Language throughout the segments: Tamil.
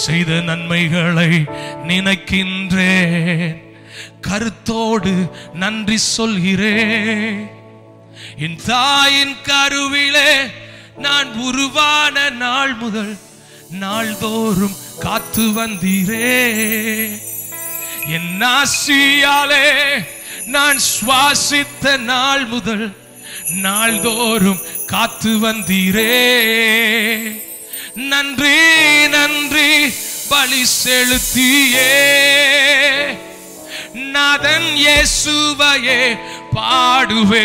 செய்த நன்மைகளை நினைக்கின்றேன் கருத்தோடு நன்றி சொல்கிறேன் என் தாயின் கருவிலே நான் உருவான நாள் முதல் நாள்தோறும் காத்து வந்தீரே என் ஆசியாலே நான் சுவாசித்த நாள் முதல் நாள்தோறும் காத்து வந்தீரே நன்றி நன்றி பலி செலுத்தியே நாதன் இயேசுவையே பாடுவே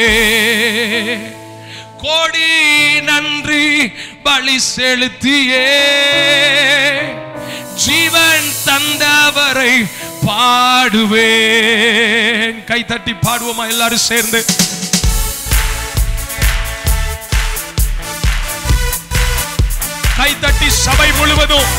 கோடி நன்றி பலி செலுத்தியே ஜீவன் தந்தவரை பாடுவேன் கை தட்டி பாடுவோமா எல்லாரும் சேர்ந்து கை தட்டி சபை முழுவதும்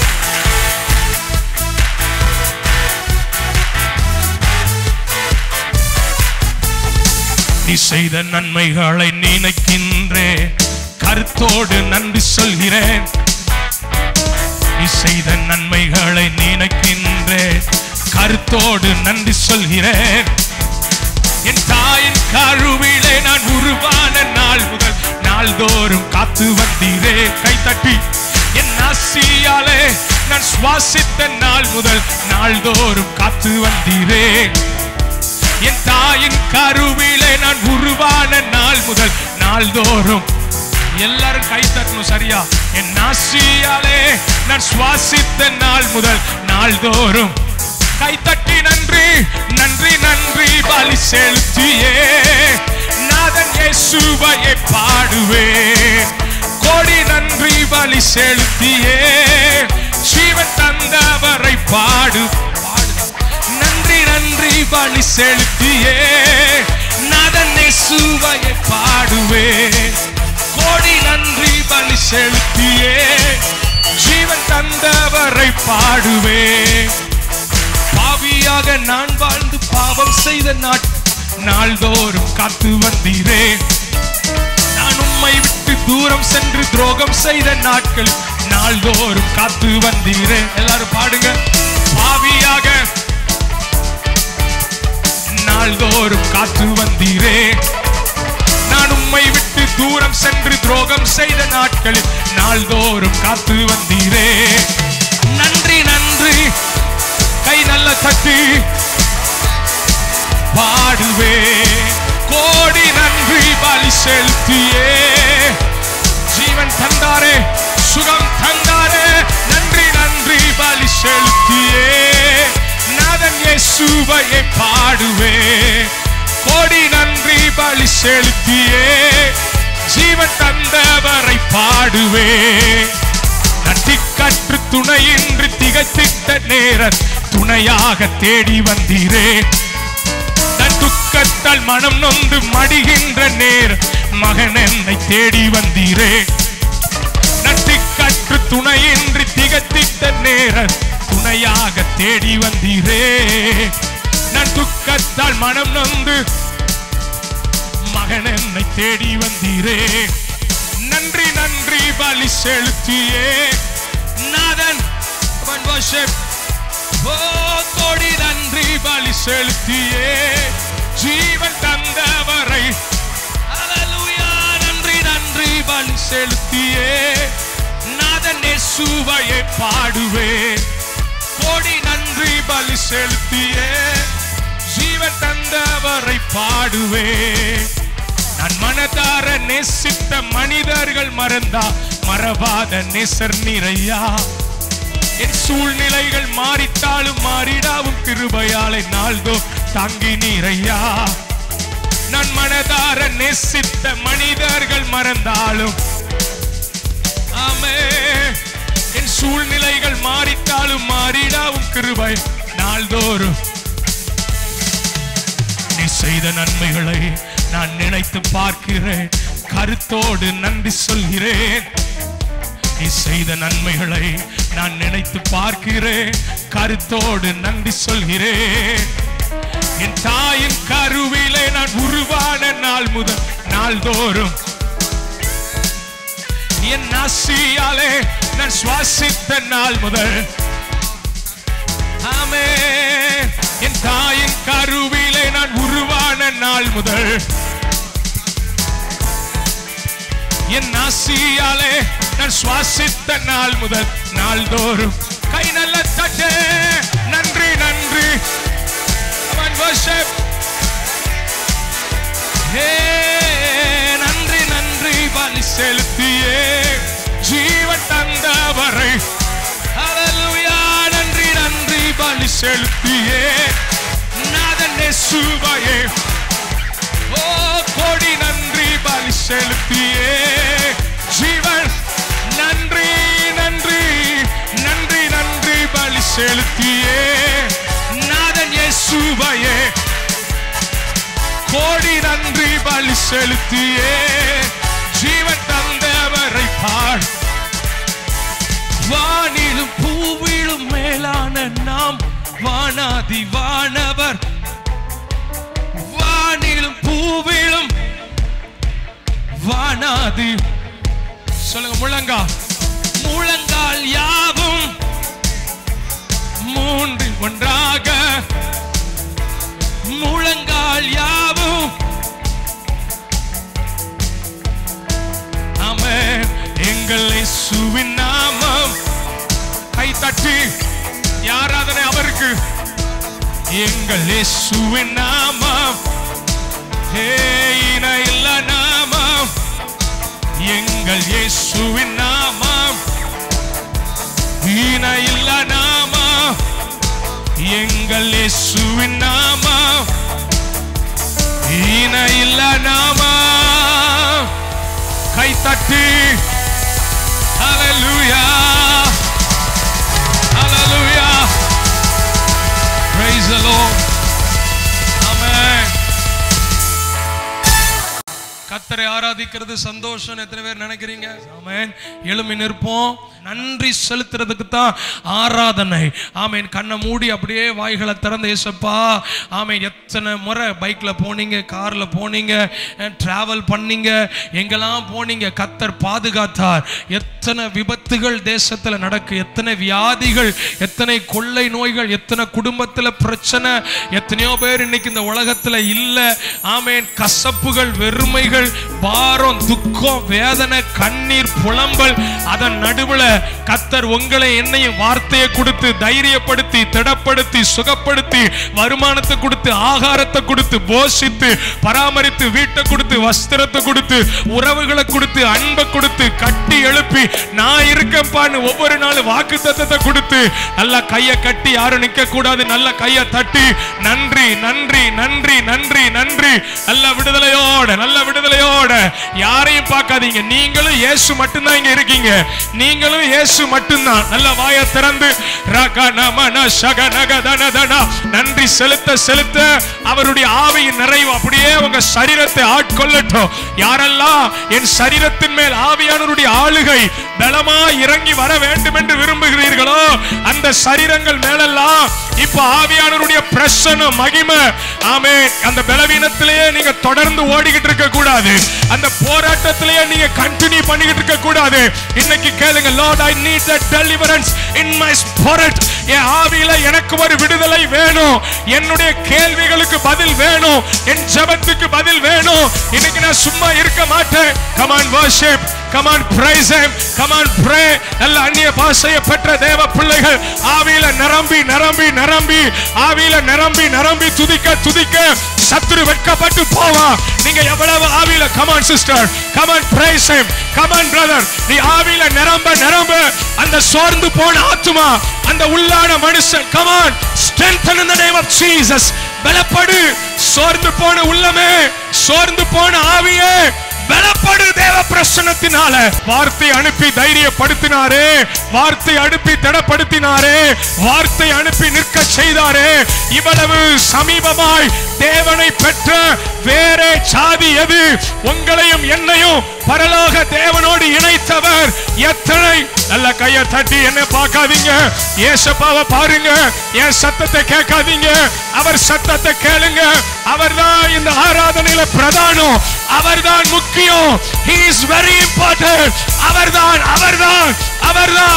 நீ செய்த நன்மைகளை நினைக்கின்றேன் கருத்தோடு நன்றி சொல்கிறேன் நீ செய்த நன்மைகளை நினைக்கின்றேன் கருத்தோடு நன்றி சொல்கிறேன் என் தாயின் கருவிலே நான் உருவான நாள் முதல் நாள்தோறும் காத்து வந்தீரே கை தட்டி என் ஆசியாலே நான் சுவாசித்த நாள் முதல் நாள்தோறும் காத்து வந்தீரே என் தாயின் கருவிலே நான் உருவான நாள் முதல் நாள்தோறும் எல்லாரும் கை தட்டணும் சரியா என் நாசியாலே நான் சுவாசித்த நாள் முதல் நாள்தோறும் கை தட்டி நன்றி நன்றி நன்றி பலி செலுத்தியே நாதன் இயேசுவையை பாடுவேன் கோடி நன்றி பலி செலுத்தியே ஜீவன் தந்தவரை பாடு பாடு நன்றி நன்றி பலி செலுத்தியே நாதன் இயேசுவையை பாடுவேன் கோடி நன்றி பலி செலுத்தியே ஜீவன் தந்தவரை பாடுவேன் பாவியாக நான் வாழ்ந்து பாவம் செய்த நாட் நாள்தோறும் காத்து வந்தீரே நான் உம்மை விட்டு தூரம் சென்று துரோகம் செய்த நாட்கள் நாள்தோறும் காத்து வந்தீரே எல்லாரும் பாடுங்க பாவியாக நாள்தோறும் காத்து வந்தீரே நான் உம்மை விட்டு தூரம் சென்று துரோகம் செய்த நாட்களில் நாள்தோறும் காத்து வந்தீரே நன்றி நன்றி கை நல்ல தட்டி பாடுவே கோடி நன்றி பலி செலுத்தியே ஜீவன் தந்தாரே சுகம் தந்தாரே நன்றி நன்றி பலி செலுத்தியே நாதன் இயேசுவையை பாடுவே கோடி நன்றி பலி செலுத்தியே ஜீவன் தந்தவரை பாடுவே நட்டிக்கற்று துணையின்றி திகைத்திட்ட நேர துணையாக தேடி வந்தீரே தன் துக்கத்தால் மனம் நொந்து மடிகின்ற நேர் மகன் என்னை தேடி வந்தீரே நட்டிக்கற்று துணையின்றி திகத்திட்ட நேர துணையாக தேடி வந்தீரே நான் துக்கத்தால் மனம் நொந்து மகன் என்னை தேடி வந்தீரே நன்றி நன்றி பலி செலுத்தியே நாதன் Come on, worship. ஓ கோடி நன்றி பலி செலுத்தியே ஜீவன் தந்தவரை Hallelujah. நன்றி நன்றி பலி செலுத்தியே நாதன் இயேசுவையை பாடுவேன் கோடி நன்றி பலி செலுத்தியே ஜீவன் தந்தவரை பாடுவேன் நான் மனதார நேசித்த மனிதர்கள் மறந்தா மறவாத நேசர் நிறையா என் சூழ்நிலைகள் மாறித்தாலும் மாறிடாவும் கிருபையாலை நாள்தோ தாங்கி நீரையா நான் மனதார நேசித்த மனிதர்கள் மறந்தாலும் ஆமே என் சூழ்நிலைகள் மாறித்தாலும் மாறிடாவும் கிருபை நாள்தோறும் நீ செய்த நன்மைகளை நான் நினைத்து பார்க்கிறேன் கருத்தோடு நன்றி சொல்கிறேன் நீ செய்த நன்மைகளை நான் நினைத்து பார்க்கிறேன் கருத்தோடு நன்றி சொல்கிறேன் என் தாயின் கருவிலே நான் உருவான நாள் முதல் நாள்தோறும் என் நாசியாலே நான் சுவாசித்த நாள் முதல் என் தாயின் கருவிலே நான் உருவான நாள் முதல் என் நாசியாலே நான் சுவாசித்த நாள் முதல் நாள்தோறும் கை நல்ல தட்டு நன்றி நன்றி Come on, worship. ஹே, நன்றி நன்றி பலி செலுத்தியே ஜீவன் தந்தவரை Hallelujah, நன்றி நன்றி பலி செலுத்தியே நாதன் சுவையே ஓ கோடி நன்றி பலி செலுத்தியே ஜீவன் நன்றி நன்றி நன்றி நன்றி பலி செலுத்தியே நாதன் இயேசுவையே கோடி நன்றி பலி செலுத்தியே ஜீவன் தந்தவரை பார் வானிலும் பூவிலும் மேலான நாம் வானாதி வானவர் வானிலும் பூவிலும் வானாதி சொல்லுங்க முழங்கா முழங்கால் யாவும் மூன்றில் ஒன்றாக முழங்கால் யாவும் ஆமென் எங்கள் இயேசுவின் நாமம் கை தட்டி யாராதனை அவருக்கு எங்கள் இயேசுவின் நாமம் ஹே இணை இல்ல நாமம் எங்கள் இயேசுவின் நாமம் இணை இல்ல நாமம் எங்கள் இயேசுவின் நாமம் இணை இல்ல நாமம் கை தட்டி ஹalleluya ஹalleluya praise the lord amen கத்தரை ஆராதிக்கிறது சந்தோஷம் எத்தனை பேர் நினைக்கிறீங்க ஆமென் எழுமி நிற்போம் நன்றி செலுத்துறதுக்கு தான் ஆராதனை ஆமென் கண்ணை மூடி அப்படியே வாய்களை திறந்து ஏசப்பா ஆமென் எத்தனை முறை பைக்ல போனீங்க கார்ல போனீங்க டிராவல் பண்ணீங்க எங்கெல்லாம் போனீங்க கத்தர் பாதுகாத்தார் எத்தனை விபத்துகள் தேசத்துல நடக்கு எத்தனை வியாதிகள் எத்தனை கொள்ளை நோய்கள் எத்தனை குடும்பத்துல பிரச்சனை எத்தனையோ பேர் இன்னைக்கு இந்த உலகத்துல இல்ல ஆமென் கசப்புகள் வெறுமைகள் பாரம் துக்கம் வேதனை கண்ணீர் புலம்பல் அதன் நடுவுல கத்தர் உங்களை என்னையும் வார்த்தையை கொடுத்து தைரியப்படுத்தி திடப்படுத்தி சுகப்படுத்தி வருமானத்தை கொடுத்து ஆகாரத்தை கொடுத்து போஷித்து பராமரித்து வீட்டை கொடுத்து வஸ்திரத்தை கொடுத்து உறவுகளை கொடுத்து அன்பை கொடுத்து கட்டி எழுப்பி நான் இருக்கப்பான்னு ஒவ்வொரு நாளும் வாக்கு தத்தத்தை கொடுத்து நல்லா கையை கட்டி யாரும் நிக்க கூடாது நல்ல கையை தட்டி நன்றி நன்றி நன்றி நன்றி நன்றி நல்ல விடுதலையோட நல்ல விடுதலையோட யாரையும் பார்க்காதீங்க நீங்களும் இயேசு மட்டும்தான் இங்க இருக்கீங்க நீங்களும் இயேசு மட்டும்தான் நல்ல வாயை திறந்து ரக நமன சக நக தன தன நன்றி செலுத்த செலுத்த அவருடைய ஆவியின் நிறைவு அப்படியே உங்க சரீரத்தை ஆட்கொள்ளட்டும் யாரெல்லாம் என் சரீரத்தின் மேல் ஆவியானவருடைய ஆளுகை பலமா இறங்கி வர வேண்டும் என்று விரும்புகிறீர்களோ அந்த சரீரங்கள் மேலெல்லாம் இப்ப ஆவியானவருடைய பிரசன்ன மகிமை ஆமே அந்த பலவீனத்திலேயே நீங்க தொடர்ந்து ஓடிக்கிட்டு இருக்க கூடாது அந்த போராட்டத்திலேயே நீங்க கண்டினியூ பண்ணிக்கிட்டு இருக்க கூடாது இன்னைக்கு கேளுங்க Lord I need the deliverance in my spirit என் ஆவியில எனக்கு ஒரு விடுதலை வேணும் என்னுடைய கேள்விகளுக்கு பதில் வேணும் என் ஜெபத்துக்கு பதில் வேணும் இன்னைக்கு நான் சும்மா இருக்க மாட்டேன் come on worship come on praise him come on pray நல்ல அந்நிய பாஷையை பெற்ற தேவ பிள்ளைகள் ஆவியில நிரம்பி நிரம்பி நிரம்பி ஆவியில நிரம்பி நிரம்பி துதிக்க துதிக்க சத்துரு வெட்கப்பட்டு போவான் நீங்க எவ்வளவு ஆவியில come on sister come on praise him come on brother நீ ஆவியில நிரம்ப நிரம்ப அந்த சோர்ந்து போன ஆத்துமா அந்த உள்ளான மனுஷன் come on strengthen in the name of Jesus பலப்படு சோர்ந்து போன உள்ளமே சோர்ந்து போன ஆவியே பலப்படு தேவ பிரசன்னத்தினால வார்த்தை அனுப்பி தைரியப்படுத்தினாரே வார்த்தை அனுப்பி திடப்படுத்தினாரே வார்த்தை அனுப்பி நிற்க செய்தாரே இவ்வளவு சமீபமாய் தேவனை பெற்ற வேறே சாதி எது உங்களையும் என்னையும் பரலோக தேவனோடு இணைத்தவர் எத்தனை நல்ல கையை தட்டி என்ன பார்க்காதீங்க ஏசப்பாவை பாருங்க என் சத்தத்தை கேட்காதீங்க அவர் சத்தத்தை கேளுங்க அவர்தான் இந்த ஆராதனையில பிரதானம் அவர்தான் முக்கியம் he is very important அவர்தான் அவர்தான் அவர்தான் நீங்க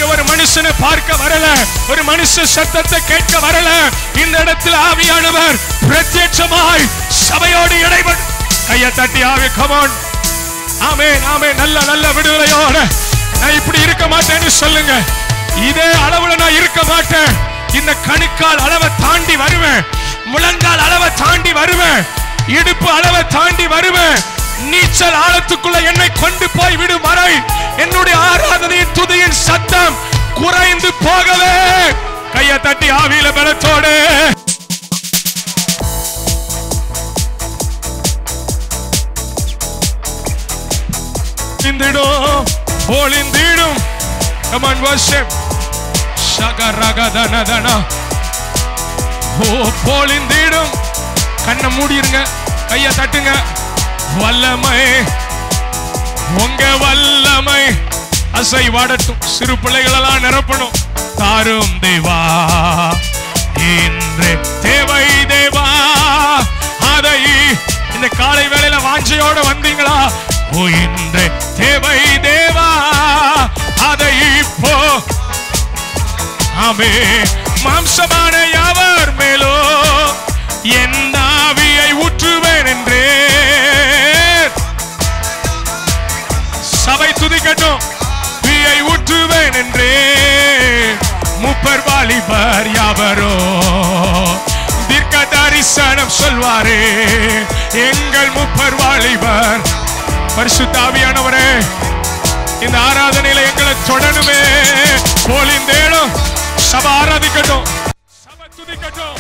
இங்க ஒரு மனுஷனை பார்க்க வரல ஒரு மனுஷ சத்தத்தை கேட்க வரல இந்த இடத்தில் ஆவியானவர் பிரத்யட்சமாய் சபையோடு இடைபடு கையை தட்டி ஆவி கமான் ஆமென் ஆமென் நல்ல நல்ல விடுதலையோட நான் இப்படி இருக்க மாட்டேன்னு சொல்லுங்க இதே அளவுல நான் இருக்க மாட்டேன் இந்த கணுக்கால் அளவை தாண்டி வருவேன் முழங்கால் அளவை தாண்டி வருவேன் இடுப்பு அளவை தாண்டி வருவேன் நீச்சல் ஆழத்துக்குள்ள என்னை கொண்டு போய் விடும் வரை என்னுடைய ஆராதனையின் துதியின் சத்தம் குறைந்து போகவே கையை தட்டி ஆவியில பலத்தோடு பொழிந்திடும் பொழிந்திடும் come on worship ஷகரகதனதன ஓ பொழிந்திடும் கண்ணை மூடிருங்க கைய தட்டுங்க வல்லமை உங்க வல்லமை அசை வாடட்டும் சிறு பிள்ளைகளெல்லாம் நிரப்பணும் தாரும் தேவா இன்று தேவை தேவா அதை இந்த காலை வேளையில வாஞ்சையோட வந்தீங்களா ஓ இன்று தேவை தேவா அதை இப்போ ஆமே மாம்சமான யாவர் மேலோ என் ஆவியை ஊற்றுவேன் என்றே சபை துதிக்கட்டும் தீயை ஊற்றுவேன் என்றே முப்பர் வாலிபர் யாவரோ தீர்க்க தரிசனம் சொல்வாரே எங்கள் முப்பர் வாலிபர் பரிசுத்தாவியானவரே இந்த ஆராதனையில எங்களை தொடருமே போலிந்தேளும் சபை ஆராதிக்கட்டும் சபை துதிக்கட்டும்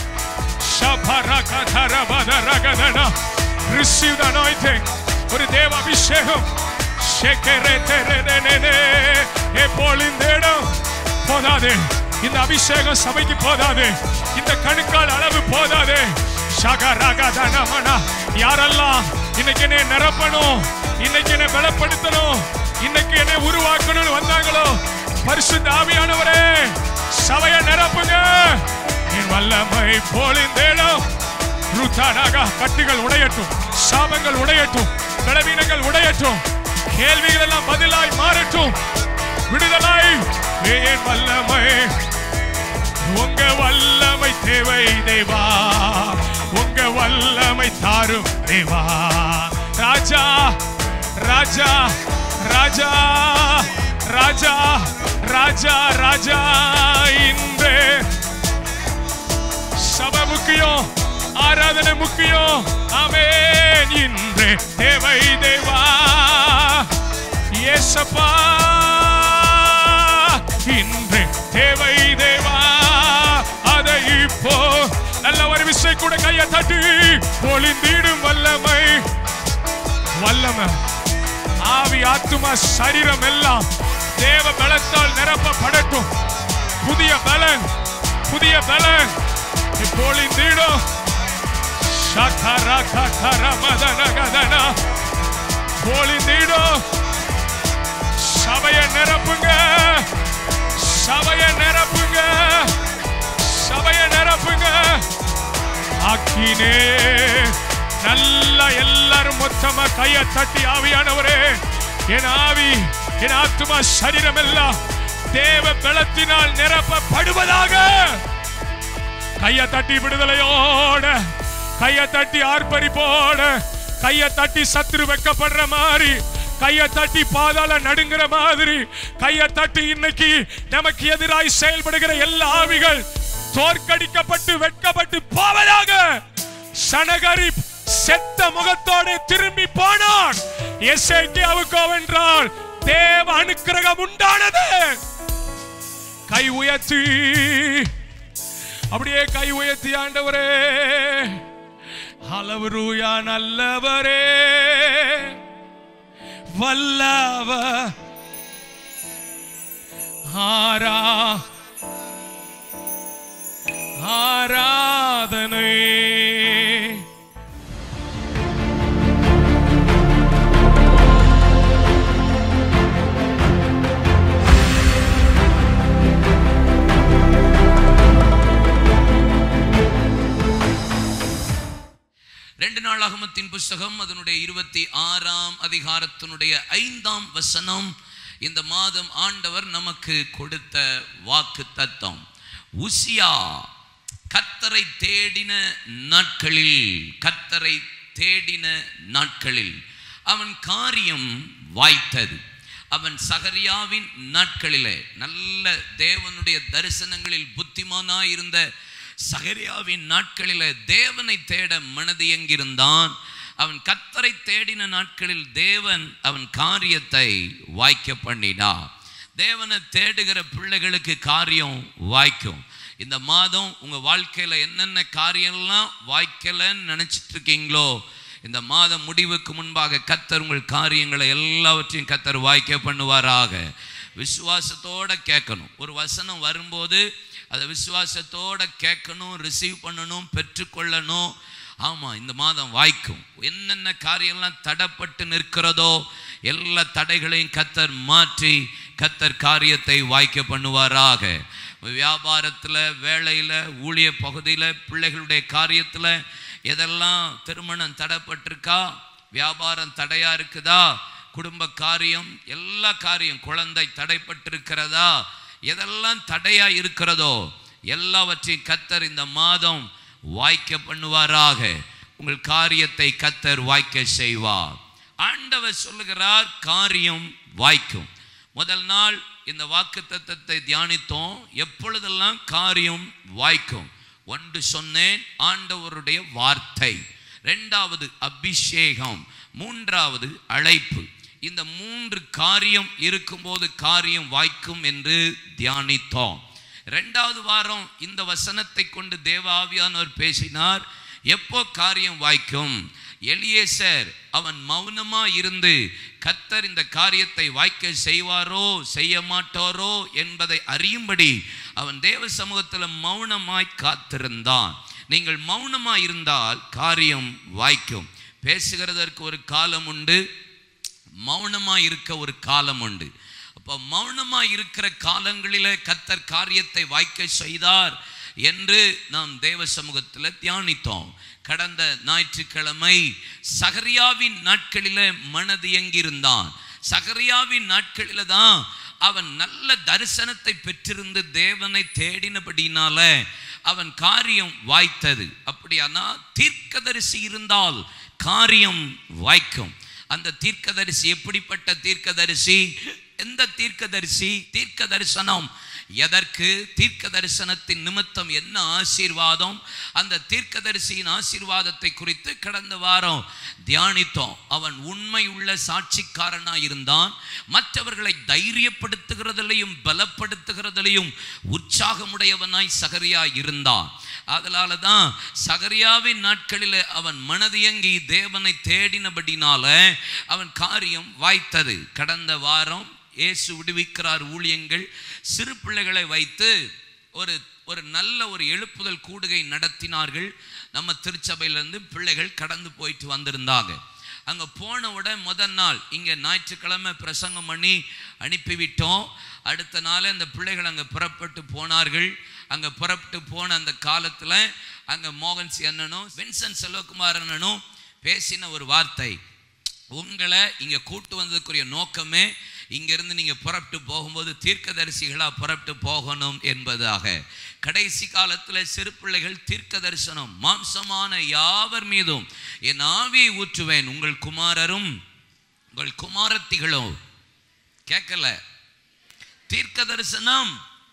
சபரகதரபதரகதன receive the anointing ஒரு தேவ அபிஷேகம் ஷெகரெதெரெதெனெனே. எப்போல் இந்த இடம் போதாது இந்த அபிஷேகம் சபைக்கு போதாது இந்த கணுக்கால் அளவு போதாது ஷகரகதனமன. யாரெல்லாம் இன்னைக்கு என்னை நிரப்பணும் இன்னைக்கு என்னை பலப்படுத்தணும் இன்னைக்கு என்னை உருவாக்கணும்னு வந்தாங்களோ பரிசுத்த ஆவியானவரே சபையை நிரப்புங்க என் வல்லமை போலிந்தேடும் ருத்தானாக கட்டுகள் உடையட்டும் சாபங்கள் உடையட்டும் பலவீனங்கள் உடையட்டும் கேள்விகள் எல்லாம் பதிலாய் மாறட்டும் விடுதலாய் ஏன் வல்லமை உங்க வல்லமை தேவை தேவா உங்க வல்லமை தாரும் தேவா ராஜா ராஜா ராஜா ராஜா ராஜா ராஜா இந்த சபை முக்கியம் ஆராதனை முக்கியம் ஆமென் இன்று தேவை தேவா ஏசப்பா இன்று தேவை தேவா அதை இப்போ நல்ல ஒரு விசை கூட கையை தட்டி பொழிந்திடும் வல்லமை வல்லமை ஆவி ஆத்துமா சரீரம் எல்லாம் தேவ பலத்தால் நிரப்பப்படட்டும் புதிய பலன் புதிய பலன் இப்பொழிந்திடும் சகர ககர மதன கதன பொழிந்திடும் சபைய நிரப்புங்க சபைய நிரப்புங்க சபைய நிரப்புங்க ஆக்கினே நல்லா எல்லாரும் மொத்தமா கைய தட்டி ஆவியானவரே என் ஆவி என் ஆத்துமா சரீரம் எல்லாம் தேவ பலத்தினால் நிரப்பப்படுவதாக கைய தட்டி விடுதலையோட கைய தட்டி ஆர்ப்பரிப்போட கைய தட்டி சத்துரு வெக்கப்படுற மாதிரி கைய தட்டி பாதாள நடுங்குற மாதிரி கைய தட்டி இன்னைக்கு நமக்கு எதிராய் செயல்படுகிற எல்லா ஆவிகள் தோற்கடிக்கப்பட்டு வெட்கப்பட்டு போவதாக சனகரி செத்த முகத்தோட திரும்பி போனான் எஸ்ஐக்கியாவுக்கோ வென்றால் தேவ அனுக்கிரகம் உண்டானது கை உயர்த்தி அப்படியே கை உயர்த்தி ஆண்டவரே அளவருயா நல்லவரே வல்லவ ஆரா ஆராதனை ரெண்டு நாளாகமத்தின் புஸ்தகம் அதனுடைய இருபத்தி ஆறாம் அதிகாரத்தினுடைய ஐந்தாம் வசனம் இந்த மாதம் ஆண்டவர் நமக்கு கொடுத்த வாக்கு தத்தம் உசியா கத்தரை தேடின நாட்களில் கத்தரை தேடின நாட்களில் அவன் காரியம் வாய்த்தது அவன் சகரியாவின் நாட்களிலே நல்ல தேவனுடைய தரிசனங்களில் புத்திமானாயிருந்த சகரியாவின் நாட்களிலே தேவனை தேட மனது எங்கிருந்தான் அவன் கத்தரை தேடின நாட்களில் தேவன் அவன் காரியத்தை வாய்க்க பண்ணினார் தேவனை தேடுகிற பிள்ளைகளுக்கு காரியம் வாய்க்கும் இந்த மாதம் உங்க வாழ்க்கையில என்னென்ன காரியம்லாம் வாய்க்கலன்னு நினைச்சிட்டு இருக்கீங்களோ இந்த மாதம் முடிவுக்கு முன்பாக கத்தர் உங்கள் காரியங்களை எல்லாவற்றையும் கத்தர் வாய்க்க பண்ணுவாராக விசுவாசத்தோட கேட்கணும் ஒரு வசனம் வரும்போது அதை விசுவாசத்தோட கேட்கணும் ரிசீவ் பண்ணணும் பெற்றுக்கொள்ளணும் ஆமாம் இந்த மாதம் வாய்க்கும் என்னென்ன காரியம்லாம் தடப்பட்டு நிற்கிறதோ எல்லா தடைகளையும் கத்தர் மாற்றி கத்தர் காரியத்தை வாய்க்க பண்ணுவாராக வியாபாரத்தில் வேலையில் ஊழிய பகுதியில் பிள்ளைகளுடைய காரியத்தில் எதெல்லாம் திருமணம் தடைப்பட்டிருக்கா வியாபாரம் தடையா இருக்குதா குடும்ப காரியம் எல்லா காரியம் குழந்தை தடைப்பட்டிருக்கிறதா எதெல்லாம் தடையா இருக்கிறதோ எல்லாவற்றையும் கத்தர் இந்த மாதம் வாய்க்க பண்ணுவாராக உங்கள் காரியத்தை கத்தர் வாய்க்க செய்வார் ஆண்டவர் சொல்லுகிறார் காரியம் வாய்க்கும் முதல் நாள் இந்த வாக்கு தத்தத்தை தியானித்தோம் எப்பொழுதெல்லாம் காரியம் வாய்க்கும் ஒன்று சொன்னேன் ஆண்டவருடைய வார்த்தை ரெண்டாவது அபிஷேகம் மூன்றாவது அழைப்பு இந்த மூன்று காரியம் இருக்கும்போது காரியம் வாய்க்கும் என்று தியானித்தோம் ரெண்டாவது வாரம் இந்த வசனத்தை கொண்டு தேவ ஆவியானவர் பேசினார் எப்போ காரியம் வாய்க்கும் எலியேசர் அவன் மௌனமா இருந்து கத்தர் இந்த காரியத்தை வாய்க்க செய்வாரோ செய்ய மாட்டாரோ என்பதை அறியும்படி அவன் தேவ சமூகத்தில் மௌனமாய் காத்திருந்தான் நீங்கள் மௌனமா இருந்தால் காரியம் வாய்க்கும் பேசுகிறதற்கு ஒரு காலம் உண்டு மௌனமா இருக்க ஒரு காலம் உண்டு அப்போ மௌனமா இருக்கிற காலங்களிலே கத்தர் காரியத்தை வாய்க்க செய்தார் என்று நாம் தேவ சமூகத்தில் தியானித்தோம் கடந்த ஞாயிற்றுக்கிழமை சகரியாவின் நாட்களிலே மனது எங்கிருந்தான் சகரியாவின் நாட்களில தான் அவன் நல்ல தரிசனத்தை பெற்றிருந்து தேவனை தேடினபடினால அவன் காரியம் வாய்த்தது அப்படியானா தீர்க்கதரிசி இருந்தால் காரியம் வாய்க்கும் அந்த தீர்க்கதரிசி எப்படிப்பட்ட தீர்க்கதரிசி எந்த தீர்க்கதரிசி தீர்க்க தரிசனம் எதற்கு தீர்க்க தரிசனத்தின் நிமித்தம் என்ன ஆசீர்வாதம் அந்த தீர்க்கதரிசியின் ஆசீர்வாதத்தை குறித்து கடந்த வாரம் தியானித்தோம் அவன் உண்மை உள்ள சாட்சிக்காரனாய் இருந்தான் மற்றவர்களை தைரியப்படுத்துகிறதிலையும் பலப்படுத்துகிறதிலையும் உற்சாகமுடையவனாய் சகரியா இருந்தான் அதனால தான் சகரியாவின் நாட்களில் அவன் மனதியங்கி தேவனை தேடினபடினால அவன் காரியம் வாய்த்தது கடந்த வாரம் இயேசு விடுவிக்கிறார் ஊழியங்கள் சிறு பிள்ளைகளை வைத்து ஒரு ஒரு நல்ல ஒரு எழுப்புதல் கூடுகை நடத்தினார்கள் நம்ம திருச்சபையிலேருந்து பிள்ளைகள் கடந்து போயிட்டு வந்திருந்தாங்க அங்கே போன உடனே முதல் நாள் இங்கே ஞாயிற்றுக்கிழமை பிரசங்கம் பண்ணி அனுப்பிவிட்டோம் அடுத்த நாள் அந்த பிள்ளைகள் அங்கே புறப்பட்டு போனார்கள் அங்கே புறப்பட்டு போன அந்த காலத்தில் அங்கே மோகன் சி அண்ணனும் வின்சன் செல்வகுமார் அண்ணனும் பேசின ஒரு வார்த்தை உங்களை இங்கே கூட்டு வந்ததுக்குரிய நோக்கமே இங்கிருந்து நீங்கள் புறப்பட்டு போகும்போது தீர்க்கதரிசிகளாக புறப்பட்டு போகணும் என்பதாக கடைசி காலத்தில் சிறு பிள்ளைகள் தீர்க்க தரிசனம் மாம்சமான யாவர் மீதும் என் ஆவியை ஊற்றுவேன் உங்கள் குமாரரும் உங்கள் குமாரத்திகளும் கேட்கல தீர்க்க தரிசனம்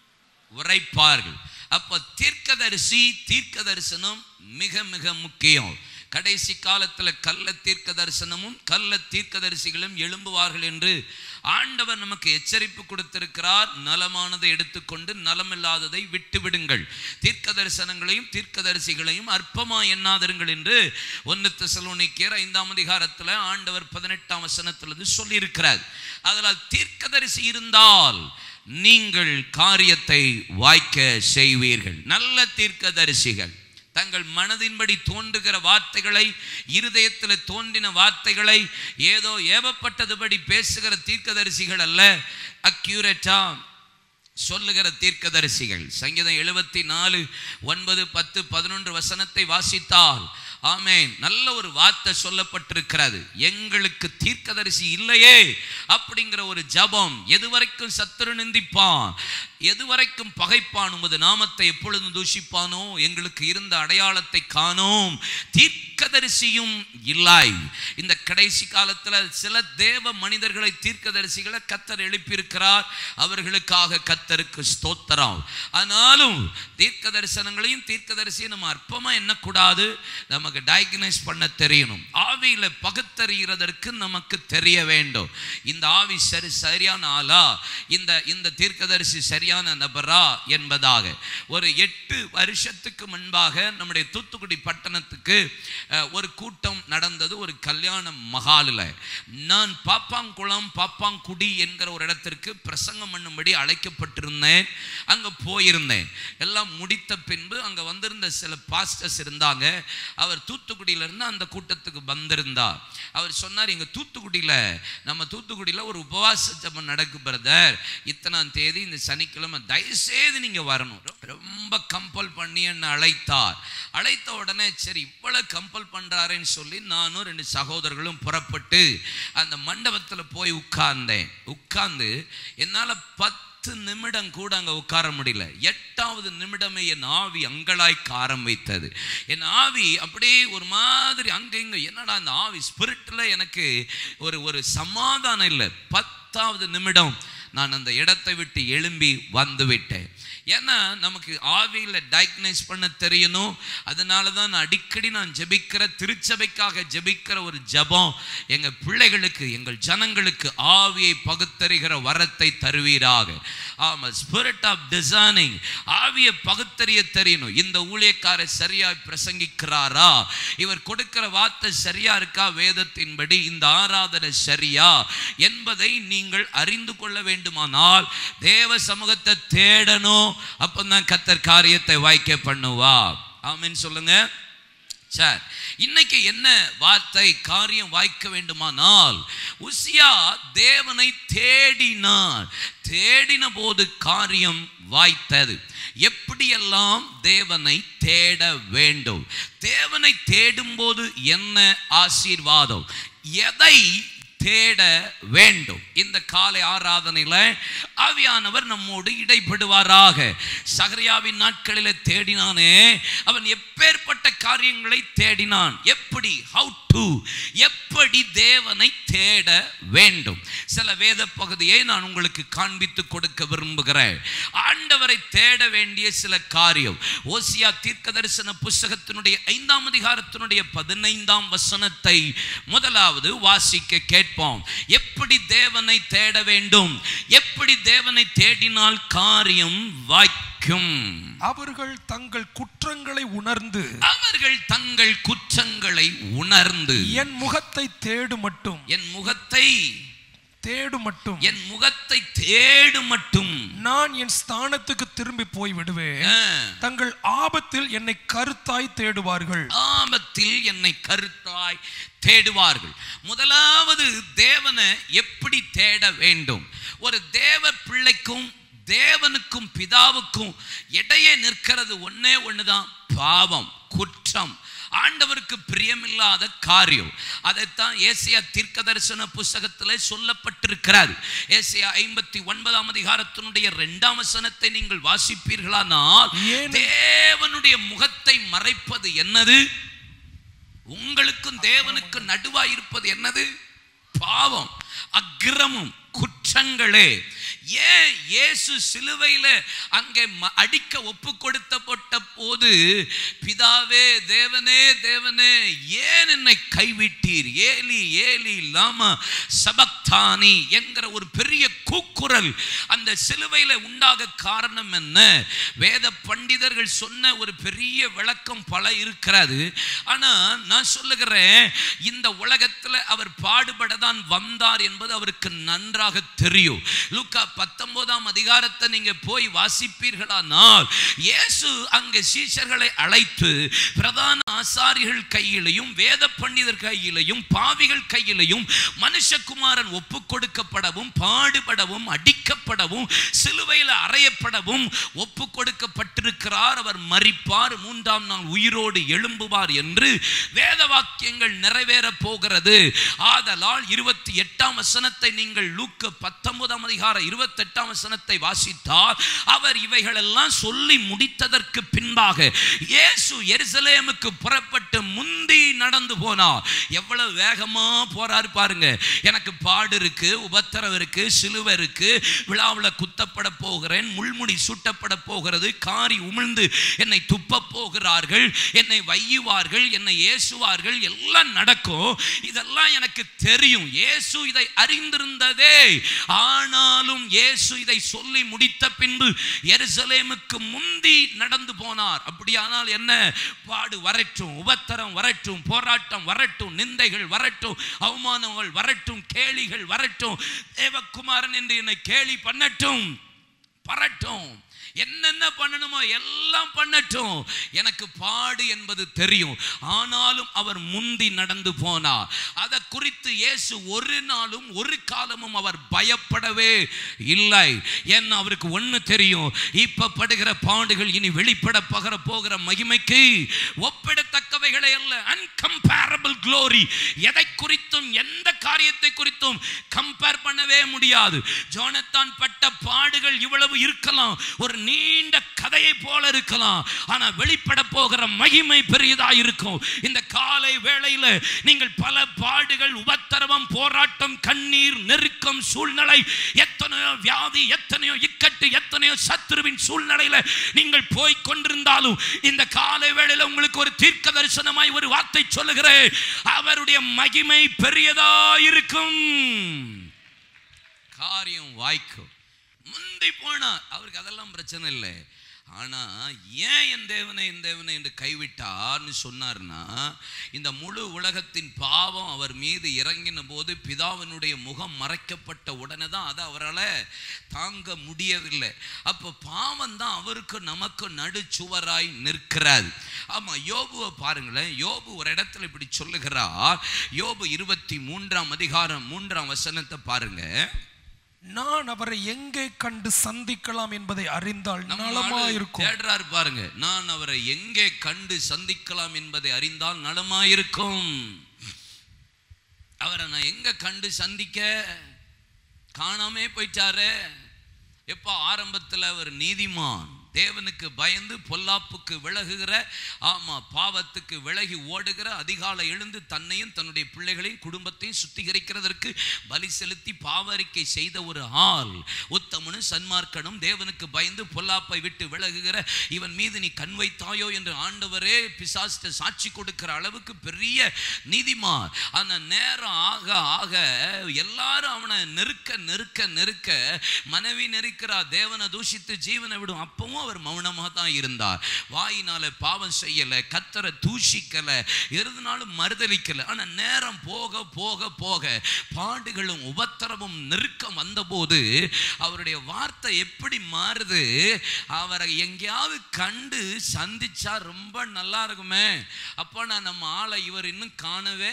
உரைப்பார்கள் அப்போ தீர்க்கதரிசி தீர்க்க தரிசனம் மிக மிக முக்கியம் கடைசி காலத்தில் கள்ள தீர்க்க தரிசனமும் கள்ள தீர்க்கதரிசிகளும் எழும்புவார்கள் என்று ஆண்டவர் நமக்கு எச்சரிப்பு கொடுத்திருக்கிறார் நலமானதை எடுத்துக்கொண்டு நலமில்லாததை விட்டுவிடுங்கள் தீர்க்க தரிசனங்களையும் தீர்க்கதரிசிகளையும் அற்பமா எண்ணாதிருங்கள் என்று ஒன்று தெசலோனிக்கேர் ஐந்தாம் அதிகாரத்தில் ஆண்டவர் பதினெட்டாம் வசனத்திலிருந்து சொல்லியிருக்கிறார் அதனால் தீர்க்கதரிசி இருந்தால் நீங்கள் காரியத்தை வாய்க்க செய்வீர்கள் நல்ல தீர்க்கதரிசிகள் தங்கள் மனதின்படி தோன்றுகிற வார்த்தைகளை இருதயத்தில் தோன்றின வார்த்தைகளை ஏதோ ஏவப்பட்டதுபடி பேசுகிற தீர்க்கதரிசிகள் அல்ல அக்யூரேட்டா சொல்லுகிற தீர்க்கதரிசிகள் சங்கீதம் எழுபத்தி நாலு ஒன்பது பத்து பதினொன்று வசனத்தை வாசித்தால் ஆமென் நல்ல ஒரு வார்த்தை சொல்லப்பட்டிருக்கிறது எங்களுக்கு தீர்க்கதரிசி இல்லையே அப்படிங்கிற ஒரு ஜபம் எதுவரைக்கும் சத்துரு நிந்திப்பான் எதுவரைக்கும் பகைப்பான் உமது நாமத்தை எப்பொழுதும் தூஷிப்பானோ எங்களுக்கு இருந்த அடையாளத்தை காணோம் தீர்க்கதரிசியும் இல்லை இந்த கடைசி காலத்துல சில தேவ மனிதர்களை தீர்க்கதரிசிகளை கத்தர் எழுப்பியிருக்கிறார் அவர்களுக்காக கத்தருக்கு ஸ்தோத்திரம் ஆனாலும் தீர்க்க தரிசனங்களையும் தீர்க்கதரிசியும் நம்ம அற்பமா எண்ணக்கூடாது நமக்கு டயக்னைஸ் பண்ண தெரியணும் ஆவியில பகுத்தறிகிறதற்கு நமக்கு தெரிய வேண்டும் இந்த ஆவி சரி சரியான ஆளா இந்த இந்த தீர்க்கதரிசி சரியான நபரா என்பதாக ஒரு எட்டு வருஷத்துக்கு முன்பாக நம்முடைய தூத்துக்குடி பட்டணத்துக்கு அஹ், ஒரு கூட்டம் நடந்தது ஒரு கல்யாண மகாலில் நான் பாப்பாங்குளம் பாப்பாங்குடி என்கிற ஒரு இடத்திற்கு பிரசங்கம் பண்ணும்படி அழைக்கப்பட்டிருந்தேன் அங்கே போயிருந்தேன் எல்லாம் முடித்த பின்பு அங்கே வந்திருந்த சில பாஸ்டர்ஸ் இருந்தாங்க அவர் தூத்துக்குடியிலிருந்து அந்த கூட்டத்துக்கு வந்திருந்தார் அவர் சொன்னார் எங்க தூத்துக்குடியில் நம்ம தூத்துக்குடியில் ஒரு உபவாச ஜபம் நடக்கு பிரதர் இத்தனாம் தேதி இந்த சனிக்கிழமை தயவுசெய்து நீங்க வரணும் ரொம்ப கம்பல் பண்ணி என்னை அழைத்தார் அழைத்த உடனே சரி இவ்வளவு கம்பல் பண்றாருன்னு சொல்லி நானும் ரெண்டு சகோதரர்களும் புறப்பட்டு அந்த மண்டபத்தில் போய் உட்கார்ந்தேன் உட்கார்ந்து என்னால பத்து நிமிடம் கூட அங்க உட்கார முடியல எட்டாவது நிமிடமே என் ஆவி அங்கலாய்க்க ஆரம்பித்தது என் ஆவி அப்படியே ஒரு மாதிரி அங்க இங்க என்னடா இந்த ஆவி ஸ்பிரிட்ல எனக்கு ஒரு ஒரு சமாதானம் இல்லை பத்தாவது நிமிடம் நான் அந்த இடத்தை விட்டு எழும்பி வந்து விட்டேன் ஏன்னா நமக்கு ஆவியில் டயக்னைஸ் பண்ண தெரியணும் அதனால தான் நான் அடிக்கடி நான் ஜெபிக்கிற திருச்சபைக்காக ஜெபிக்கிற ஒரு ஜெபம் எங்கள் பிள்ளைகளுக்கு எங்கள் ஜனங்களுக்கு ஆவியை பகுத்தறிகிற வரத்தை தருவீராக ஆமாம் ஸ்பிரிட் ஆஃப் டிசைனிங் ஆவியை பகுத்தறிய தெரியணும் இந்த ஊழியக்காரர் சரியாய் பிரசங்கிக்கிறாரா இவர் கொடுக்கிற வார்த்தை சரியா இருக்கா வேதத்தின்படி இந்த ஆராதனை சரியா என்பதை நீங்கள் அறிந்து கொள்ள வேண்டுமானால் தேவ சமூகத்தை தேடணும் அப்பதான் கத்தர் காரியத்தை வாய்க்க பண்ணுவா ஆமென் சொல்லுங்க சார் இன்னைக்கு என்ன வார்த்தை காரியம் வாய்க்க வேண்டுமானால் உசியா தேவனை தேடினார் தேடின போது காரியம் வாய்த்தது எப்படியெல்லாம் தேவனை தேட வேண்டும் தேவனை தேடும்போது என்ன ஆசீர்வாதம் எதை தேட வேண்டும் இந்த காலை ஆராதனையில ஆவியானவர் நம்மோடு இடைப்படுவாராக சகரியாவின் நாட்களில் தேடினானே அவன் எப்பேற்பட்ட காரியங்களை தேடினான் எப்படி ஹவு டு எப்படி தேவனை தேட வேண்டும் சில வேத பகுதியை நான் உங்களுக்கு காண்பித்து கொடுக்க விரும்புகிறேன் ஆண்டவரை தேட வேண்டிய சில காரியம் ஓசியா தீர்க்க தரிசன புஸ்தகத்தினுடைய ஐந்தாம் அதிகாரத்தினுடைய பதினைந்தாம் வசனத்தை முதலாவது வாசிக்க கேட்போம் எப்படி தேவனை தேட வேண்டும் எப்படி தேவனை தேடினால் காரியம் வாய்க்கும் அவர்கள் தங்கள் குற்றங்களை உணர்ந்து அவர்கள் தங்கள் குற்றங்களை உணர்ந்து என் முகத்தை தேடு மட்டும் என் முகத்தை தேடு மட்டும் என் முகத்தை தேடு மட்டும் நான் என் ஸ்தானத்துக்கு திரும்பி போய் விடுவேன் ஆ, தங்கள் ஆபத்தில் என்னை கருத்தாய் தேடுவார்கள் ஆபத்தில் என்னை கருத்தாய் தேடுவார்கள் முதலாவது தேவனை எப்படி தேட வேண்டும் ஒரு தேவ பிள்ளைக்கும் தேவனுக்கும் பிதாவுக்கும் இடையே நிற்கிறது ஒண்ணே ஒண்ணுதான் பாவம் குற்றம் ஆண்டவருக்கு பிரியமில்லாத காரியம் அதைத்தான் ஏசியா தீர்க்க தரிசன புஸ்தகத்திலே சொல்லப்பட்டிருக்கிறது ஏசியா ஐம்பத்தி ஒன்பதாம் அதிகாரத்தினுடைய இரண்டாம் வசனத்தை நீங்கள் வாசிப்பீர்களானால் ஏன்? தேவனுடைய முகத்தை மறைப்பது என்னது உங்களுக்கும் தேவனுக்கும் நடுவா இருப்பது என்னது பாவம் அக்கிரமம் குற்றங்களே ஏன் இயேசு சிலுவையில அங்கே ம- அடிக்க ஒப்பு கொடுத்தப்பட்ட போது பிதாவே தேவனே தேவனே ஏன் என்னை கைவிட்டீர் ஏலி ஏலி லாமா சபக்தானி என்கிற ஒரு பெரிய கூக்குரல் அந்த சிலுவையில உண்டாக காரணம் என்ன வேத பண்டிதர்கள் சொன்ன ஒரு பெரிய விளக்கம் பல இருக்கிறது ஆனா நான் சொல்லுகிறேன் இந்த உலகத்துல அவர் பாடுபட தான் வந்தார் என்பது அவருக்கு நன்றாக தெரியும் லூக்கா பத்தொன்பதாம் அதிகாரத்தை நீங்க போய் வாசிப்பீர்களானால் இயேசு அங்கே சீஷர்களை அழைத்து பிரதான ஆசாரிகள் கையிலையும் வேத பண்டிதர் கையிலையும் பாவிகள் கையிலையும் மனுஷகுமாரன் ஒப்பு கொடுக்கப்படவும் பாடுபடவும் அடிக்கப்படவும் சிலுவையில் அறையப்படவும் ஒப்பு கொடுக்கப்பட்டிருக்கிறார் அவர் மரிப்பார் மூன்றாம் நாள் உயிரோடு எழும்புவார் என்று வேத வாக்கியங்கள் நிறைவேற போகிறது ஆதலால் இருபத்தி எட்டாம் வசனத்தை நீங்கள் லூக்க பத்தொன்பதாம் அதிகார இருபத்தி எட்டாம் வசனத்தை வாசித்தால் அவர் இவைகளெல்லாம் சொல்லி முடித்ததற்கு பின்பாக இயேசு எருசலேமுக்கு புறப்பட்டு முந்தி நடந்து போனார் எவ்வளவு வேகமா போறாரு பாருங்க எனக்கு பாடு இருக்கு உபத்திரம் இருக்கு சிலுவை இருக்கு விழாவில் குத்தப்பட போகிறேன் முள்முடி சூட்டப்பட போகிறது காரி உமிழ்ந்து என்னை துப்ப போகிறார்கள் என்னை வையுவார்கள் என்னை ஏசுவார்கள் எல்லாம் நடக்கும் இதெல்லாம் எனக்கு தெரியும் இயேசு இதை அறிந்திருந்ததே ஆனாலும் இயேசு இதை சொல்லி முடித்த பின்பு எருசலேமுக்கு முந்தி நடந்து போனார் அப்படியானால் என்ன பாடு வரட்டும் உபத்தரம் வரட்டும் போராட்டம் வரட்டும் நிந்தைகள் வரட்டும் அவமானங்கள் வரட்டும் கேலிகள் வரட்டும் தேவகுமாரன் என்று என்னை கேலி பண்ணட்டும் பரட்டும் என்னென்ன பண்ணணுமோ எல்லாம் பண்ணட்டும் எனக்கு பாடு என்பது தெரியும் ஆனாலும் அவர் முந்தி நடந்து போனார் அதை குறித்து இயேசு ஒரு நாளும் ஒரு காலமும் அவர் பயப்படவே இல்லை ஏன்னா அவருக்கு ஒன்று தெரியும் இப்ப படுகிற பாடுகள் இனி வெளிப்பட பகர போகிற மகிமைக்கு ஒப்பிடத்தக்கவைகளே அல்ல அன்கம்பேரபிள் க்ளோரி எதை குறித்தும் எந்த காரியத்தை குறித்தும் கம்பேர் பண்ணவே முடியாது ஜோனத்தான் பட்ட பாடுகள் இவ்வளவு இருக்கலாம் ஒரு நீண்ட கதையை போல இருக்கலாம் ஆனா வெளிப்பட போகிற மகிமை பெரியதா இருக்கும் இந்த காலை வேளையில நீங்கள் பல பாடுகள் உபத்திரவம் போராட்டம் கண்ணீர் நெருக்கம் சூழ்நிலை எத்தனையோ வியாதி எத்தனையோ இக்கட்டு எத்தனையோ சத்துருவின் சூழ்நிலையில நீங்கள் போய் கொண்டிருந்தாலும் இந்த காலை வேளையில உங்களுக்கு ஒரு தீர்க்க தரிசனமாய் ஒரு வார்த்தை சொல்லுகிறேன் அவருடைய மகிமை பெரியதா இருக்கும் காரியம் வாய்க்கும் முந்தி போனார் அவருக்கு அதெல்லாம் பிரச்சனை இல்லை ஆனா ஏன் என் தேவனை என் தேவனை என்று கைவிட்டார்னு சொன்னார்னா இந்த முழு உலகத்தின் பாவம் அவர் மீது இறங்கின போது பிதாவினுடைய முகம் மறைக்கப்பட்ட உடனே தான் அதை அவரால் தாங்க முடியவில்லை அப்போ பாவம் தான் அவருக்கு நமக்கு நடுச்சுவராய் நிற்கிறார் ஆமா யோபுவை பாருங்களேன் யோபு ஒரு இடத்துல இப்படி சொல்லுகிறார் யோபு இருபத்தி மூன்றாம் அதிகாரம் மூன்றாம் வசனத்தை பாருங்க நான் அவரை எங்கே கண்டு சந்திக்கலாம் என்பதை அறிந்தால் நம்ம நலமா ஆளு இருக்கும் தேடுறாரு பாருங்க நான் அவரை எங்கே கண்டு சந்திக்கலாம் என்பதை அறிந்தால் நலமாயிருக்கும் அவரை நான் எங்க கண்டு சந்திக்க காணாமே போயிட்டாரே எப்போ ஆரம்பத்தில் அவர் நீதிமான் தேவனுக்கு பயந்து பொல்லாப்புக்கு விலகுகிற ஆமா பாவத்துக்கு விலகி ஓடுகிற அதிகாலை எழுந்து தன்னையும் தன்னுடைய பிள்ளைகளையும் குடும்பத்தையும் சுத்திகரிக்கிறதற்கு பலி செலுத்தி பாவரிக்கை செய்த ஒரு ஆள் உத்தமனும் சன்மார்க்கனும் தேவனுக்கு பயந்து பொல்லாப்பை விட்டு விலகுகிற இவன் மீது நீ கண் வைத்தாயோ என்று ஆண்டவரே பிசாசிட்ட சாட்சி கொடுக்கிற அளவுக்கு பெரிய நீதிமான் ஆனா நேரம் ஆக ஆக எல்லாரும் அவனை நெருக்க நெருக்க நெருக்க மனைவி நெருக்கிறா தேவனை தூஷித்து ஜீவனை விடும் அப்பவும் அவர் மௌனமாக தான் இருந்தார் வாயினால பாவம் செய்யல கத்தரை தூஷிக்கல இருந்தனாலும் மறுதலிக்கல ஆனா நேரம் போக போக போக பாடுகளும் உபத்திரமும் நெருக்கம் வந்தபோது அவருடைய வார்த்தை எப்படி மாறுது அவரை எங்கேயாவது கண்டு சந்திச்சா ரொம்ப நல்லா இருக்குமே அப்போ நான் நம்ம ஆளை இவர் இன்னும் காணவே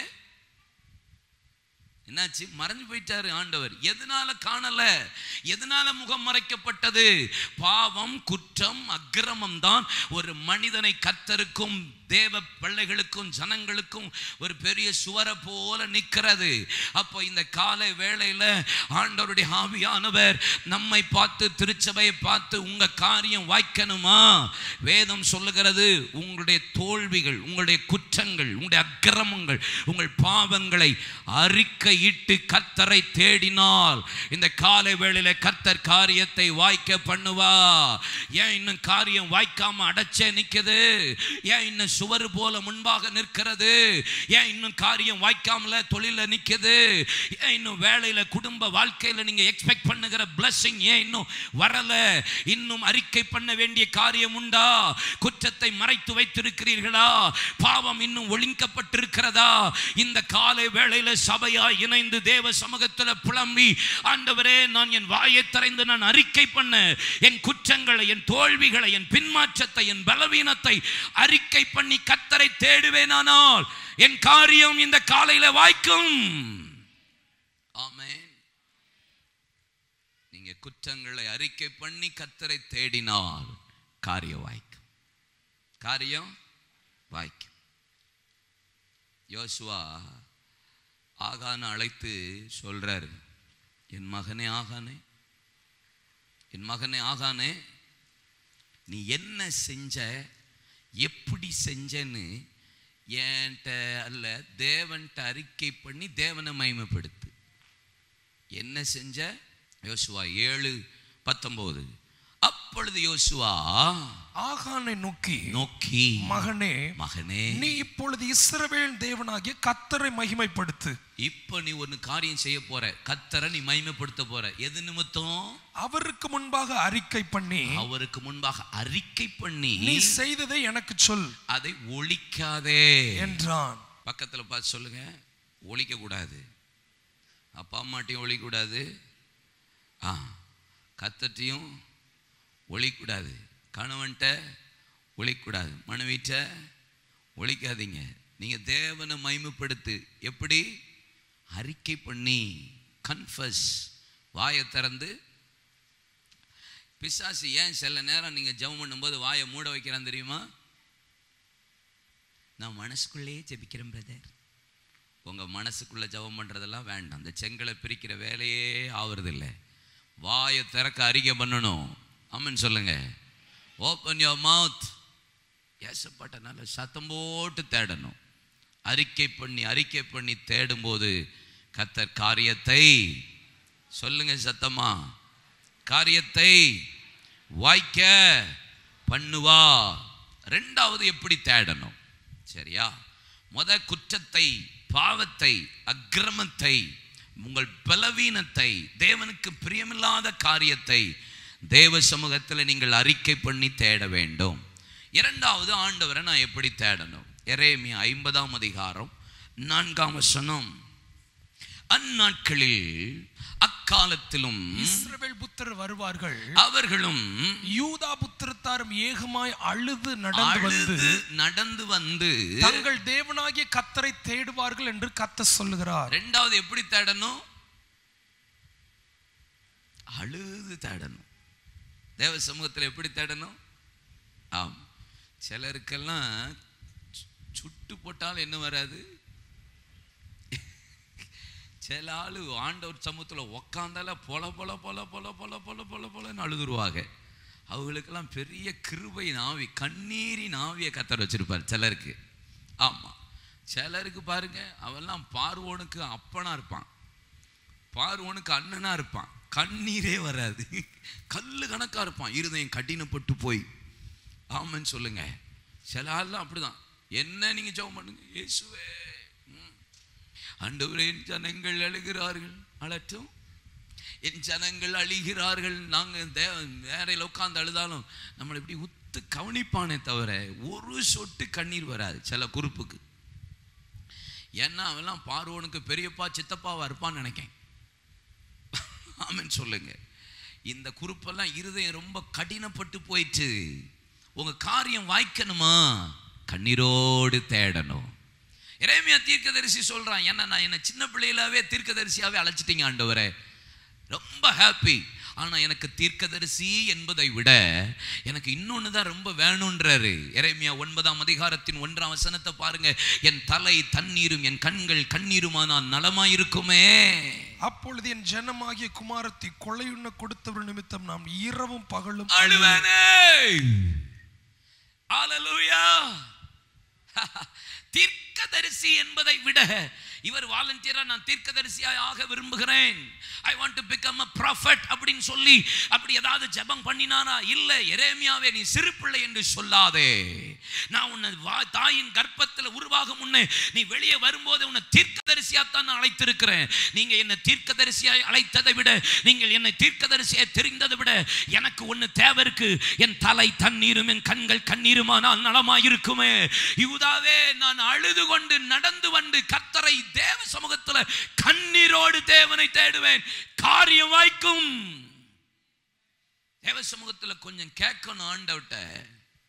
என்னாச்சு மறைஞ்சு போயிட்டாரு ஆண்டவர் எதனால காணல எதனால முகம் மறைக்கப்பட்டது பாவம் குற்றம் அக்கிரமம் தான் ஒரு மனிதனை கத்தருக்கும் தேவ பிள்ளைகளுக்கும் ஜனங்களுக்கும் ஒரு பெரிய சுவரை போல நிற்கிறது அப்போ இந்த காலை வேளையில ஆண்டவருடைய ஆவியானவர் நம்மை பார்த்து திருச்சபையை பார்த்து உங்க காரியம் வாய்க்கணுமா வேதம் சொல்லுகிறது உங்களுடைய தோல்விகள் உங்களுடைய குற்றங்கள் உங்களுடைய அக்கிரமங்கள் உங்கள் பாவங்களை அறிக்கையிட்டு கர்த்தரை தேடினால் இந்த காலை வேளையில கர்த்தர் காரியத்தை வாய்க்க பண்ணுவா ஏன் இன்னும் காரியம் வாய்க்காம அடைச்சே நிக்குது ஏன் இன்னும் சுவர் போல முன்பாக நிற்கிறது ஏன் இன்னும் காரியம் வாய்க்காமல தொழில நிக்குது ஏன் இன்னும் வேலையில குடும்ப வாழ்க்கையில நீங்க எக்ஸ்பெக்ட் பண்ணுகிற blessing ஏன் இன்னும் வரல இன்னும் அறிக்கை பண்ண வேண்டிய காரியம் உண்டா குற்றத்தை மறைத்து வைத்திருக்கிறீர்களா பாவம் இன்னும் ஒழிக்கப்பட்டிருக்கிறதா இந்த காலை வேளையில சபையா இணைந்து தேவ சமூகத்தில் புலம்பி ஆண்டவரே நான் என் வாயை திறந்து நான் அறிக்கை பண்ண என் குற்றங்களை என் தோல்விகளை என் பின்மாற்றத்தை என் பலவீனத்தை அறிக்கை பண்ண பண்ணி கத்தரை தேடுவேனானால் என் காரியம் இந்த காலையில வாய்க்கும் ஆமென் நீங்க குற்றங்களை அறிக்கை பண்ணி கத்தரை தேடினால் காரியம் வாய்க்கும் காரியம் வாய்க்கும் யோசுவா ஆகான அழைத்து சொல்றாரு என் மகனே ஆகானே என் மகனே ஆகானே நீ என்ன செஞ்ச எப்படி செஞ்சன்னு என்கிட்ட அல்ல தேவன்கிட்ட அறிக்கை பண்ணி தேவனை மகிமைப்படுத்து என்ன செஞ்ச யோசுவா ஏழு பத்தொன்பது அப்பொழுது யோசுவா ஆகானை நோக்கி நோக்கி மகனே மகனே நீ இப்பொழுது இஸ்ரவேல் தேவனாகிய கத்தரை மகிமைப்படுத்து இப்ப நீ ஒன்னு காரியம் செய்ய போற கத்தரை நீ மகிமைப்படுத்த போற எது நிமித்தம் அவருக்கு முன்பாக அறிக்கை பண்ணி அவருக்கு முன்பாக அறிக்கை பண்ணி நீ செய்ததை எனக்கு சொல் அதை ஒழிக்காதே என்றான் பக்கத்துல பார்த்து சொல்லுங்க ஒழிக்க கூடாது அப்பா அம்மாட்டையும் ஒழிக்கூடாது ஆ கத்தட்டையும் ஒழிக்கூடாது கணவன்கிட்ட ஒழிக்கூடாது மனைவிட்ட ஒழிக்காதீங்க நீங்க தேவனை மகிமைப்படுத்து எப்படி அறிக்கை பண்ணி கன்ஃபஸ் வாயை திறந்து பிசாசு ஏன் சில நேரம் நீங்க ஜெபம் பண்ணும்போது வாயை மூட வைக்கிறான் தெரியுமா நான் மனசுக்குள்ளேயே ஜெபிக்கிறேன் பிரதர் உங்க மனசுக்குள்ள ஜெபம் பண்றதெல்லாம் வேண்டாம் அந்த செங்கலை பிரிக்கிற வேலையே ஆவறதில்லை வாயை திறக்க அறிக்கை பண்ணணும் ஆமென் சொல்லுங்க ஓப்பன் யோர் மவுத் ஏசப்பாட்ட நல்ல சத்தம் போட்டு தேடணும் அறிக்கை பண்ணி அறிக்கை பண்ணி தேடும்போது கத்தர் காரியத்தை சொல்லுங்க சத்தமா காரியத்தை வாய்க்க பண்ணுவா ரெண்டாவது எப்படி தேடணும் சரியா முத குற்றத்தை பாவத்தை அக்கிரமத்தை உங்கள் பலவீனத்தை தேவனுக்கு பிரியமில்லாத காரியத்தை தேவ சமூகத்தில் நீங்கள் அறிக்கை பண்ணி தேட வேண்டும் இரண்டாவது ஆண்டவரை நான் எப்படி தேடணும் எரேமியா ஐம்பதாம் அதிகாரம் நான்காம் வசனம் அந்நாட்களில் அக்காலத்திலும் இஸ்ரவேல் புத்தர் வருவார்கள் அவர்களும் யூதா புத்திரத்தாரும் ஏகமாய் அழுது நடந்து வந்து அழுது நடந்து வந்து தங்கள் தேவனாகிய கத்தரை தேடுவார்கள் என்று கத்த சொல்லுகிறார் ரெண்டாவது எப்படி தேடணும் அழுது தேடணும் தேவ சமூகத்தில் எப்படி தேடணும் ஆம் சிலருக்கெல்லாம் சு- சுட்டு போட்டாலும் என்ன வராது சில ஆளு ஆண்டவர் சமூகத்தில் உக்காந்தால பொல பொல பொல பொல பொல பொல பொல பொலன்னு அழுதுருவாங்க அவங்களுக்கெல்லாம் பெரிய கிருபை நாவி கண்ணீரின் நாவியை கத்தர் வச்சிருப்பார் சிலருக்கு ஆமா சிலருக்கு பாருங்க அவெல்லாம் பார்வோனுக்கு அப்பனா இருப்பான் பார்வோனுக்கு அண்ணனா இருப்பான் கண்ணீரே வராது கல்லு கணக்கா இருப்பான் இருதயம் கடினப்பட்டு போய் ஆமென்னு சொல்லுங்க சில ஆள்லாம் அப்படிதான் என்ன நீங்க ஜெபம் பண்ணுங்க இயேசுவே ம். ஆண்டவரே என் ஜனங்கள் அழுகிறார்கள் அழட்டும் என் ஜனங்கள் அழிகிறார்கள் நாங்கள் தே வேறையில் உட்காந்து அழுதாலும் நம்மளை இப்படி உத்து கவனிப்பானே தவிர ஒரு சொட்டு கண்ணீர் வராது சில குறுப்புக்கு ஏன்னா அவெல்லாம் பார்வோனுக்கு பெரியப்பா சித்தப்பாவா இருப்பான்னு நினைக்கேன் ஆமென் சொல்லுங்க இந்த குறுப்பெல்லாம் இருதயம் ரொம்ப கடினப்பட்டு போயிட்டு உங்க காரியம் வாய்க்கணுமா கண்ணீரோடு தேடணும் இறைமையா தீர்க்கதரிசி சொல்றான் ஏன்னா நான் என்ன சின்ன பிள்ளையிலாவே தீர்க்கதரிசியாவே அழைச்சிட்டீங்க ஆண்டவரே ரொம்ப ஹாப்பி ஆனா எனக்கு தீர்க்கதரிசி என்பதை விட எனக்கு இன்னொன்று தான் ரொம்ப வேணுன்றாரு எரேமியா ஒன்பதாம் அதிகாரத்தின் ஒன்றாம் வசனத்தை பாருங்க என் தலை தண்ணீரும் என் கண்கள் கண்ணீருமா நான் நலமாயிருக்குமே அப்பொழுது என் ஜனமாகிய குமாரத்தை கொள்ளையுண்ண கொடுத்தவர் நிமித்தம் நாம் இரவும் பகலும் அழுவனே ஹalleluya தீர்க்கதரிசி என்பதை விட இவர் வாலண்டியரா நான் தீர்க்கதரிசியாய் ஆக விரும்புகிறேன் I want to become a prophet அப்படின்னு சொல்லி அப்படி ஏதாவது ஜெபம் பண்ணினானா இல்ல எரேமியாவே நீ சிறு பிள்ளை என்று சொல்லாதே நான் உன்னை வா- தாயின் கர்ப்பத்தில் உருவாகும் முன்னே நீ வெளியே வரும்போது உன்னை தீர்க்கதரிசியாத்தான் நான் அழைத்திருக்கிறேன் நீங்க என்னை தீர்க்கதரிசியாய் அழைத்ததை விட நீங்கள் என்னை தீர்க்கதரிசியாய் தெரிந்ததை விட எனக்கு ஒண்ணு தேவை இருக்கு என் தலை தண்ணீரும் என் கண்கள் கண்ணீருமானால் நலமாயிருக்குமே யூதாவே நான் அழுது கொண்டு நடந்து வந்து கத்தரை தேவ சமூகத்துல கண்ணீரோடு தேவனை தேடுவேன் காரியம் வாய்க்கும் தேவ சமூகத்துல கொஞ்சம் கேட்கணும் ஆண்டவட்ட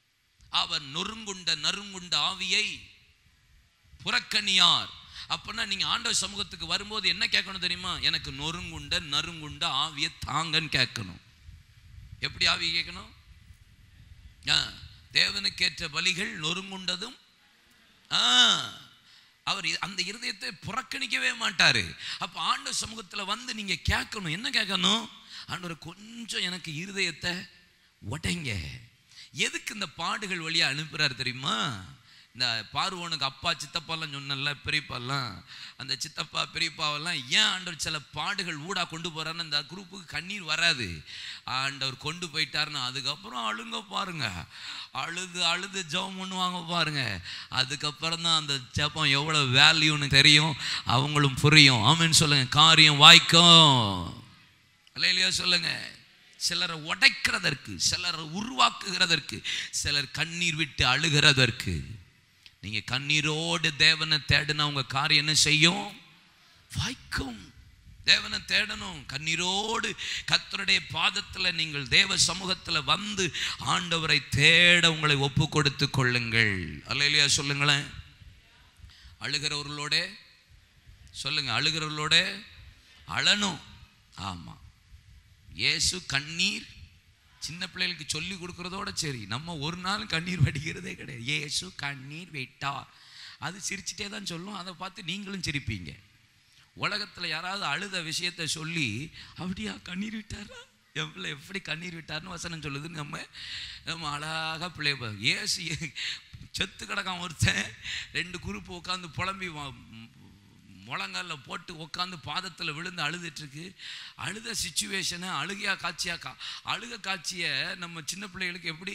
அவர் நொறுங்குண்ட நறுங்குண்ட ஆவியை புறக்கணியார் அப்பனா நீங்க ஆண்டவர் சமூகத்துக்கு வரும்போது என்ன கேட்கணும் தெரியுமா எனக்கு நொறுங்குண்ட நறுங்குண்ட ஆவியை தாங்கன்னு கேட்கணும் எப்படி ஆவி கேட்கணும் ஆ, தேவனுக்கேற்ற பலிகள் நொறுங்குண்டதும் ஆ, அவர் இ- அந்த இருதயத்தை புறக்கணிக்கவே மாட்டாரு அப்ப ஆண்டவர் சமூகத்துல வந்து நீங்க கேட்கணும் என்ன கேட்கணும் ஆண்டவர் கொஞ்சம் எனக்கு இருதயத்தை உடைங்க எதுக்கு இந்த பாடுகள் வழியா அனுப்புறாரு தெரியுமா இந்த பார்வோனுக்கு அப்பா சித்தப்பாலாம் சொன்னல பெரியப்பாலாம் அந்த சித்தப்பா பெரியப்பாவெல்லாம் ஏன் ஆண்டவர் சில பாடுகள் ஊடா கொண்டு போறாருன்னு அந்த குரூப்புக்கு கண்ணீர் வராது ஆண்டவர் கொண்டு போயிட்டாருன்னா அதுக்கப்புறம் அழுங்க பாருங்க அழுது அழுது ஜெபம் பண்ணுவாங்க பாருங்க அதுக்கப்புறம் தான் அந்த ஜெபம் எவ்வளோ வேல்யூன்னு தெரியும் அவங்களும் புரியும் ஆமென்னு சொல்லுங்க காரியம் வாய்க்கும் இல்லையா சொல்லுங்க சிலரை உடைக்கிறதற்கு சிலரை உருவாக்குகிறதற்கு சிலர் கண்ணீர் விட்டு அழுகிறதற்கு நீங்க கண்ணீரோடு தேவனை தேடினா உங்க காரியம் என்ன செய்யும் வாய்க்கும் தேவனை தேடணும் கண்ணீரோடு கர்த்தருடைய பாதத்துல நீங்கள் தேவ சமூகத்துல வந்து ஆண்டவரை தேட உங்களை ஒப்பு கொடுத்து கொள்ளுங்கள் அல்லையா சொல்லுங்களேன் அழுகிறவர்களோட சொல்லுங்க அழுகிறவர்களோட அழணும் ஆமா இயேசு கண்ணீர் சின்ன பிள்ளைகளுக்கு சொல்லி கொடுக்கறதோட சரி நம்ம ஒரு நாள் கண்ணீர் வடிக்கிறதே கிடையாது இயேசு கண்ணீர் விட்டார் அது சிரிச்சிட்டே தான் சொல்லும் அதை பார்த்து நீங்களும் சிரிப்பீங்க உலகத்தில் யாராவது அழுத விஷயத்தை சொல்லி அப்படியா கண்ணீர் விட்டாரா என் பிள்ளை எப்படி கண்ணீர் விட்டார்னு வசனம் சொல்லுதுன்னு நம்ம நம்ம அழகாக பிள்ளை ஏசு செத்து கிடக்கான் ஒருத்தன் ரெண்டு குரூப்பு உட்காந்து புலம்பி வா- முழங்கால போட்டு உட்காந்து பாதத்தில் விழுந்து அழுதுட்டு இருக்கு அழுத சுச்சுவேஷனை அழுகையா காட்சியா கா அழுக காட்சியை நம்ம சின்ன பிள்ளைகளுக்கு எப்படி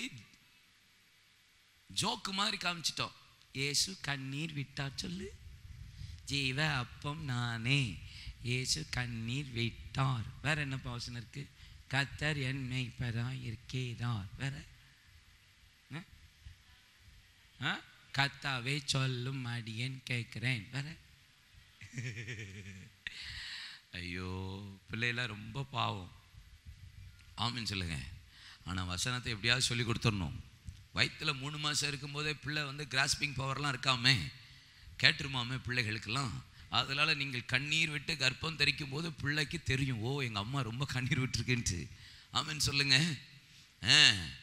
ஜோக்கு மாதிரி காமிச்சிட்டோம் இயேசு கண்ணீர் விட்டா சொல்லு ஜீவ அப்பம் நானே இயேசு கண்ணீர் விட்டார் வேற என்ன பாவசனம் இருக்கு கத்தர் என்னை பெறா இருக்கிறார் வேற ஆ? ஆ? கத்தாவே சொல்லும் அடியேன் கேட்கிறேன் வேற ஐயோ பிள்ளைலாம் ரொம்ப பாவம் ஆமின்னு சொல்லுங்க ஆனால் வசனத்தை எப்படியாவது சொல்லி கொடுத்துடணும் வயிற்றுல மூணு மாதம் இருக்கும்போதே பிள்ளை வந்து கிராஸ்பிங் பவர்லாம் இருக்காமே கேட்டுருமாமே பிள்ளைகளுக்கெல்லாம் அதனால நீங்கள் கண்ணீர் விட்டு கர்ப்பம் தரிக்கும் போது பிள்ளைக்கு தெரியும் ஓ எங்கள் அம்மா ரொம்ப கண்ணீர் விட்டுருக்குன்ட்டு ஆமென்னு சொல்லுங்க ஆ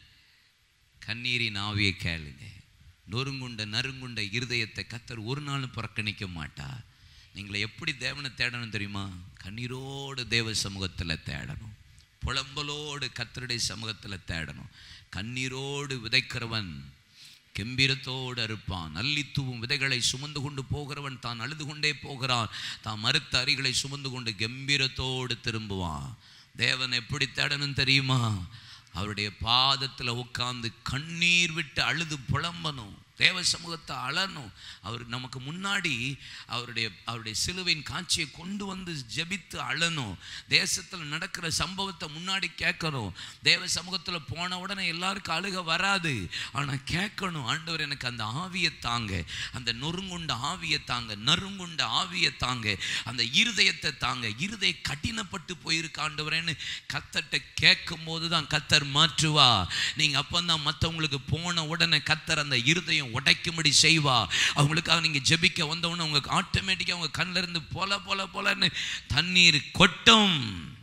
கண்ணீரின் ஆவியை கேளுங்க நொறுங்குண்ட நறுங்குண்ட இருதயத்தை கத்தர் ஒரு நாளும் புறக்கணிக்க மாட்டார் நீங்களை எப்படி தேவனை தேடணும் தெரியுமா கண்ணீரோடு தேவ சமூகத்தில் தேடணும் புலம்பலோடு கத்தருடைய சமூகத்தில் தேடணும் கண்ணீரோடு விதைக்கிறவன் கெம்பீரத்தோடு அறுப்பான் நல்லித்துவும் விதைகளை சுமந்து கொண்டு போகிறவன் தான் அழுது கொண்டே போகிறான் தான் மறுத்த அரிகளை சுமந்து கொண்டு கம்பீரத்தோடு திரும்புவான் தேவன் எப்படி தேடணும் தெரியுமா அவருடைய பாதத்தில் உட்கார்ந்து கண்ணீர் விட்டு அழுது புலம்பணும் தேவ சமூகத்தை அழணும் அவர் நமக்கு முன்னாடி அவருடைய அவருடைய சிலுவையின் காட்சியை கொண்டு வந்து ஜெபித்து அழணும் தேசத்தில் நடக்கிற சம்பவத்தை முன்னாடி கேட்கணும் தேவ சமூகத்தில் போன உடனே எல்லாருக்கும் அழுக வராது ஆனால் கேட்கணும் ஆண்டவர் எனக்கு அந்த ஆவியை தாங்க அந்த நொறுங்குண்ட ஆவியை தாங்க நறுங்குண்ட ஆவியை தாங்க அந்த இருதயத்தை தாங்க இருதய கடினப்பட்டு போயிருக்கு ஆண்டவரேன்னு கத்தர்கிட்ட கேட்கும் போது தான் கத்தர் மாற்றுவா நீங்க அப்பந்தான் மற்றவங்களுக்கு போன உடனே கத்தர் அந்த இருதயம் உடைக்கும்படி செய்வா அவங்களுக்காக நீங்க ஜெபிக்க வந்த உடனே உங்களுக்கு ஆட்டோமேட்டிக்காக உங்க கண்ணில் இருந்து போல போல போலன்னு தண்ணீர் கொட்டும்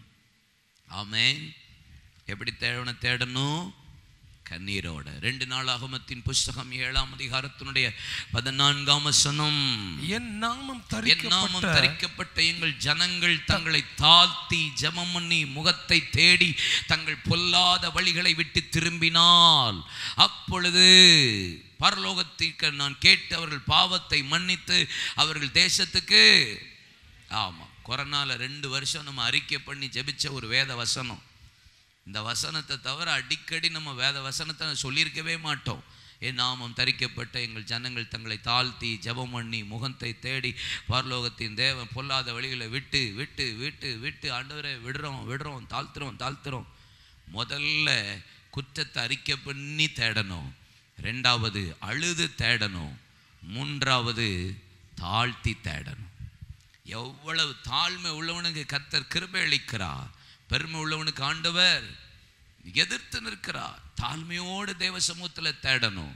ஆமென் எப்படி தேவனை தேடணும் கண்ணீரோட ரெண்டு நாள் ஆகமத்தின் புஸ்தகம் ஏழாம் அதிகாரத்தினுடைய பதினான்காம் வசனம் என் நாமம் என் நாமம் தரிக்கப்பட்ட தரிக்கப்பட்ட எங்கள் ஜனங்கள் தங்களை தாழ்த்தி ஜெபம் பண்ணி முகத்தை தேடி தங்கள் பொல்லாத வழிகளை விட்டு திரும்பினால் அப்பொழுது பரலோகத்திற்கு நான் கேட்டு அவர்கள் பாவத்தை மன்னித்து அவர்கள் தேசத்துக்கு ஆமா கொரோனால ரெண்டு வருஷம் நம்ம அறிக்கை பண்ணி ஜெபிச்ச ஒரு வேத வசனம் இந்த வசனத்தை தவிர அடிக்கடி நம்ம வேத வசனத்தை சொல்லியிருக்கவே மாட்டோம் என் நாமம் தரிக்கப்பட்ட எங்கள் ஜனங்கள் தங்களை தாழ்த்தி ஜெபம் பண்ணி முகத்தை தேடி பரலோகத்தின் தேவன் பொல்லாத வழிகளை விட்டு விட்டு விட்டு விட்டு ஆண்டவரை விடுறோம் விடுறோம் தாழ்த்துறோம் தாழ்த்துறோம் முதல்ல குற்றத்தை அறிக்கை பண்ணி தேடணும் ரெண்டாவது அழுது தேடணும் மூன்றாவது தாழ்த்தி தேடணும் எவ்வளவு தாழ்மை உள்ளவனுக்கு கத்தர் கிருபை அளிக்கிறார் பெருமை உள்ளவனுக்கு ஆண்டவர் எதிர்த்து நிற்கிறார் தாழ்மையோடு தேவ சமூகத்துல தேடணும்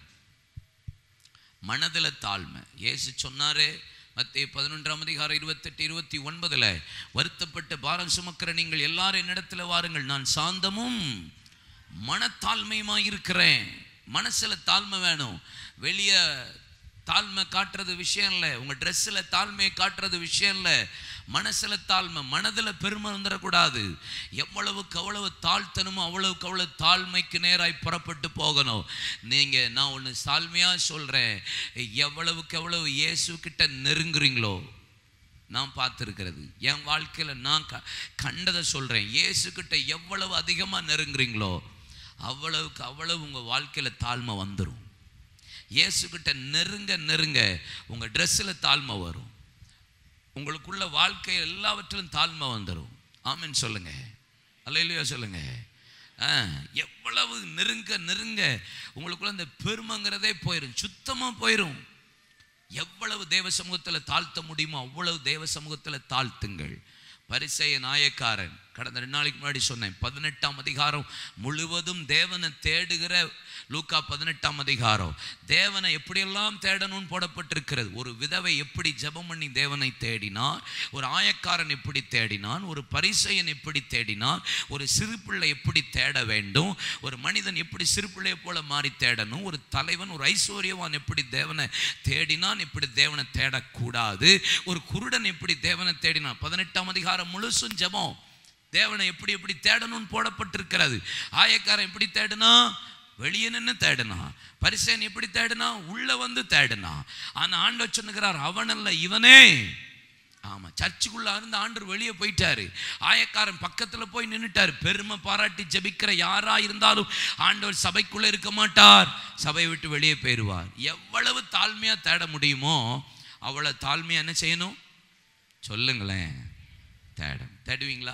மனதில் தாழ்மை இயேசு சொன்னாரே மத்திய பதினொன்றாம் அதிகாரம் இருபத்தெட்டு இருபத்தி ஒன்பதுல வருத்தப்பட்டு பாரம் சுமக்கிற நீங்கள் எல்லாரும் என்னிடத்துல வாருங்கள் நான் சாந்தமும் மனத்தாழ்மையுமா இருக்கிறேன் மனசுல தாழ்மை வேணும் வெளிய தாழ்மை காட்டுறது விஷயம் இல்லை உங்க ட்ரெஸ்ஸில் தாழ்மையை காட்டுறது விஷயம் இல்லை மனசுல தாழ்மை மனதில் பெருமை வந்துடக்கூடாது எவ்வளவுக்கு அவ்வளவு தாழ்த்தணுமோ அவ்வளவுக்கு அவ்வளவு தாழ்மைக்கு நேராய் புறப்பட்டு போகணும் நீங்க நான் ஒன்று தாழ்மையா சொல்றேன் எவ்வளவுக்கு எவ்வளவு இயேசு கிட்ட நெருங்குறீங்களோ நான் பார்த்துருக்கிறது என் வாழ்க்கையில் நான் க கண்டதை சொல்கிறேன் இயேசுக்கிட்ட எவ்வளவு அதிகமாக நெருங்குறீங்களோ அவ்வளவுக்கு அவ்வளவு உங்கள் வாழ்க்கையில் தாழ்மை வந்துடும் இயேசுக்கிட்ட நெருங்க நெருங்க உங்கள் ட்ரெஸ்ஸில் தாழ்மை வரும் உங்களுக்குள்ள வாழ்க்கை எல்லாவற்றிலும் தாழ்மை வந்துடும் ஆமென்னு சொல்லுங்க அல்லையிலையோ சொல்லுங்க ஆ, எவ்வளவு நெருங்க நெருங்க உங்களுக்குள்ள இந்த பெருமைங்கிறதே போயிடும் சுத்தமாக போயிடும் எவ்வளவு தேவ சமூகத்தில் தாழ்த்த முடியுமோ அவ்வளவு தேவ சமூகத்தில் தாழ்த்துங்கள் பரிசெய நாயக்காரன் கடந்த ரெண்டு நாளைக்கு முன்னாடி சொன்னேன் பதினெட்டாம் அதிகாரம் முழுவதும் தேவனை தேடுகிற லூக்கா பதினெட்டாம் அதிகாரம் தேவனை எப்படியெல்லாம் தேடணும்னு போடப்பட்டிருக்கிறது ஒரு விதவை எப்படி ஜெபம் பண்ணி தேவனை தேடினார் ஒரு ஆயக்காரன் எப்படி தேடினான் ஒரு பரிசெயன் எப்படி தேடினான் ஒரு சிறு பிள்ளை எப்படி தேட வேண்டும் ஒரு மனிதன் எப்படி சிறு பிள்ளையை போல மாறி தேடணும் ஒரு தலைவன் ஒரு ஐஸ்வர்யவான் எப்படி தேவனை தேடினான் எப்படி தேவனை தேடக்கூடாது ஒரு குருடன் எப்படி தேவனை தேடினான் பதினெட்டாம் அதிகாரம் முழுசும் ஜெபம் தேவனை எப்படி எப்படி தேடணும்னு போடப்பட்டிருக்கிறது ஆயக்காரன் எப்படி தேடினா வெளியே நின்று தேடினா பரிசேன் எப்படி தேடினா உள்ள வந்து தேடினா ஆனா ஆண்டவர் சொன்னுகிறார் அவன் அல்ல இவனே ஆமா சர்ச்சுக்குள்ள இருந்து ஆண்டவர் வெளியே போயிட்டாரு ஆயக்காரன் பக்கத்துல போய் நின்னுட்டாரு பெருமை பாராட்டி ஜெபிக்கிற யாரா இருந்தாலும் ஆண்டவர் சபைக்குள்ள இருக்க மாட்டார் சபையை விட்டு வெளியே போயிடுவார் எவ்வளவு தாழ்மையா தேட முடியுமோ அவ்வளவு தாழ்மையா என்ன செய்யணும் சொல்லுங்களேன் தேடும் தேடுவீங்களா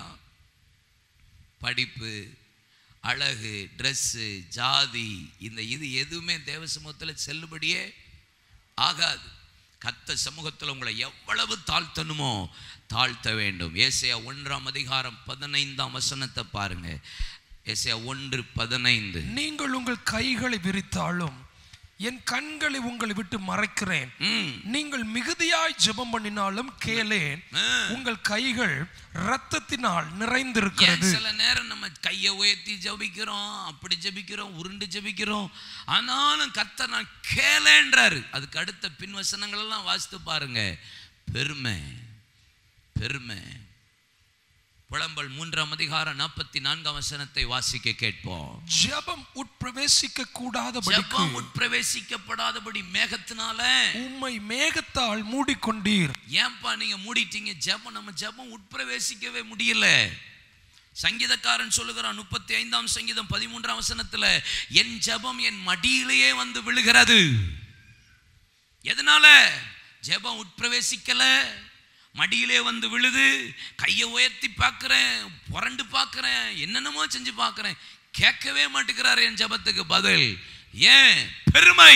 படிப்பு அழகு ட்ரெஸ்ஸு ஜாதி இந்த இது எதுவுமே தேவ சமூகத்தில் செல்லுபடியே ஆகாது கத்த சமூகத்தில் உங்களை எவ்வளவு தாழ்த்தணுமோ தாழ்த்த வேண்டும் ஏசையா ஒன்றாம் அதிகாரம் பதினைந்தாம் வசனத்தை பாருங்க ஏசையா ஒன்று பதினைந்து நீங்கள் உங்கள் கைகளை விரித்தாலும் என் கண்களை உங்களை விட்டு மறைக்கிறேன் ம் நீங்கள் மிகுதியாய் ஜெபம் பண்ணினாலும் கேளேன் ஆ. உங்கள் கைகள் இரத்தத்தினால் ஏன் நிறைந்திருக்கிறது சில நேரம் நம்ம கையை உயர்த்தி ஜெபிக்கிறோம் அப்படி ஜெபிக்கிறோம் உருண்டு ஜெபிக்கிறோம் ஆனாலும் கர்த்தர் நான் கேளேன்றாரு அதுக்கு அடுத்த பின் வசனங்கள் எல்லாம் வாசித்து பாருங்க பெருமை பெருமை புலம்பல் மூன்றாம் அதிகாரம் நாற்பத்தி நான்காம் வசனத்தை வாசிக்க கேட்போம் ஜெபம் உட்பிரவேசிக்க கூடாதபடிக்கு ஜெபம் உட்பிரவேசிக்கப்படாதபடி மேகத்தினால உம்மை மேகத்தால் மூடிக்கொண்டீர் ஏன்பா நீங்க மூடிட்டீங்க ஜெபம் நம்ம ஜெபம் உட்பிரவேசிக்கவே முடியல சங்கீதக்காரன் சொல்லுகிறான் முப்பத்தி ஐந்தாம் சங்கீதம் பதிமூன்றாம் வசனத்துல என் ஜெபம் என் மடியிலேயே வந்து விழுகிறது எதனால ஜெபம் உட்பிரவேசிக்கல மடியிலே வந்து விழுது கையை உயர்த்தி பார்க்கிறேன் புரண்டு பார்க்கிறேன் என்னென்னமோ செஞ்சு பார்க்கிறேன் கேட்கவே மாட்டேங்கிறார் என் ஜெபத்துக்கு பதில் ஏன் பெருமை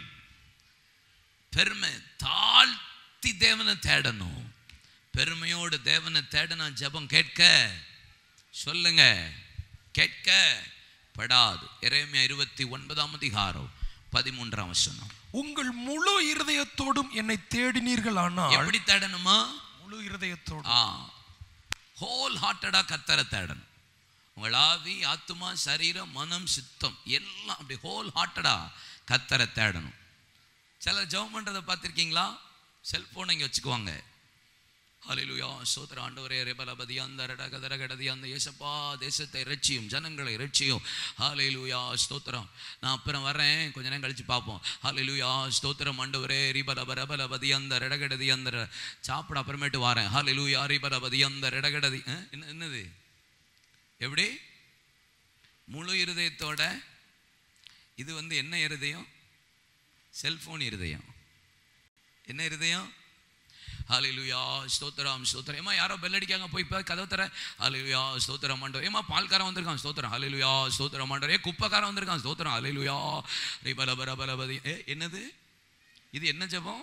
பெருமை தாழ்த்தி தேவனை தேடணும் பெருமையோடு தேவனை தேடனா ஜெபம் கேட்க சொல்லுங்க கேட்க படாது எரேமியா இருபத்தி ஒன்பதாம் அதிகாரம் பதிமூன்றாம் வசனம் உங்கள் முழு இருதயத்தோடும் என்னை தேடினீர்கள் ஆனால் எப்படி தேடணுமா முழு இருதயத்தோடு ஆ ஹோல் ஹார்ட்டடா கத்தரை தேடணும் உங்கள் ஆவி ஆத்துமா சரீரம் மனம் சித்தம் எல்லாம் அப்படி ஹோல் ஹார்ட்டடா கத்தரை தேடணும் சிலர் ஜெபம் பண்றதை பார்த்துருக்கீங்களா செல்போனை இங்கே வச்சுக்குவாங்க ஹalleluya சோதர ஆண்டவரே ரெபலபதி அந்த ரடகதர கடதி அந்த ஏசப்பா தேசத்தை ரட்சியும் ஜனங்களை ரட்சியும் ஹalleluya ஸ்தோத்திரம் நான் அப்புறம் வரேன் கொஞ்ச நேரம் கழிச்சு பார்ப்போம் ஹalleluya ஸ்தோத்திரம் ஆண்டவரே ரிபலப ரபலபதி அந்த ரடகடதி அந்த ர- சாப்பிட அப்புறமேட்டு வரேன் ஹalleluya ரிபலபதி அந்த ரடகடதி அஹ், என்ன என்னது எப்படி முழு இருதயத்தோட இது வந்து என்ன இருதயம் செல்போன் இருதயம் என்ன இருதயம் ஹalleluya ஸ்தோத்திரம் ஸ்தோத்திரம் ஏமா யாரோ பெல் அடிக்காங்க போய் இப்போ கதவு தர ஹalleluya ஸ்தோத்திரம் ஆண்டவர் ஏமா பால்காரன் வந்திருக்கான் ஸ்தோத்திரம் ஹalleluya ஸ்தோத்திரம் ஆண்டவர் ஏ குப்பைக்காரன் வந்திருக்கான் ஸ்தோத்திரம் ஹalleluya ரிபல பர பலபதி ஏ என்னது இது என்ன ஜெபம்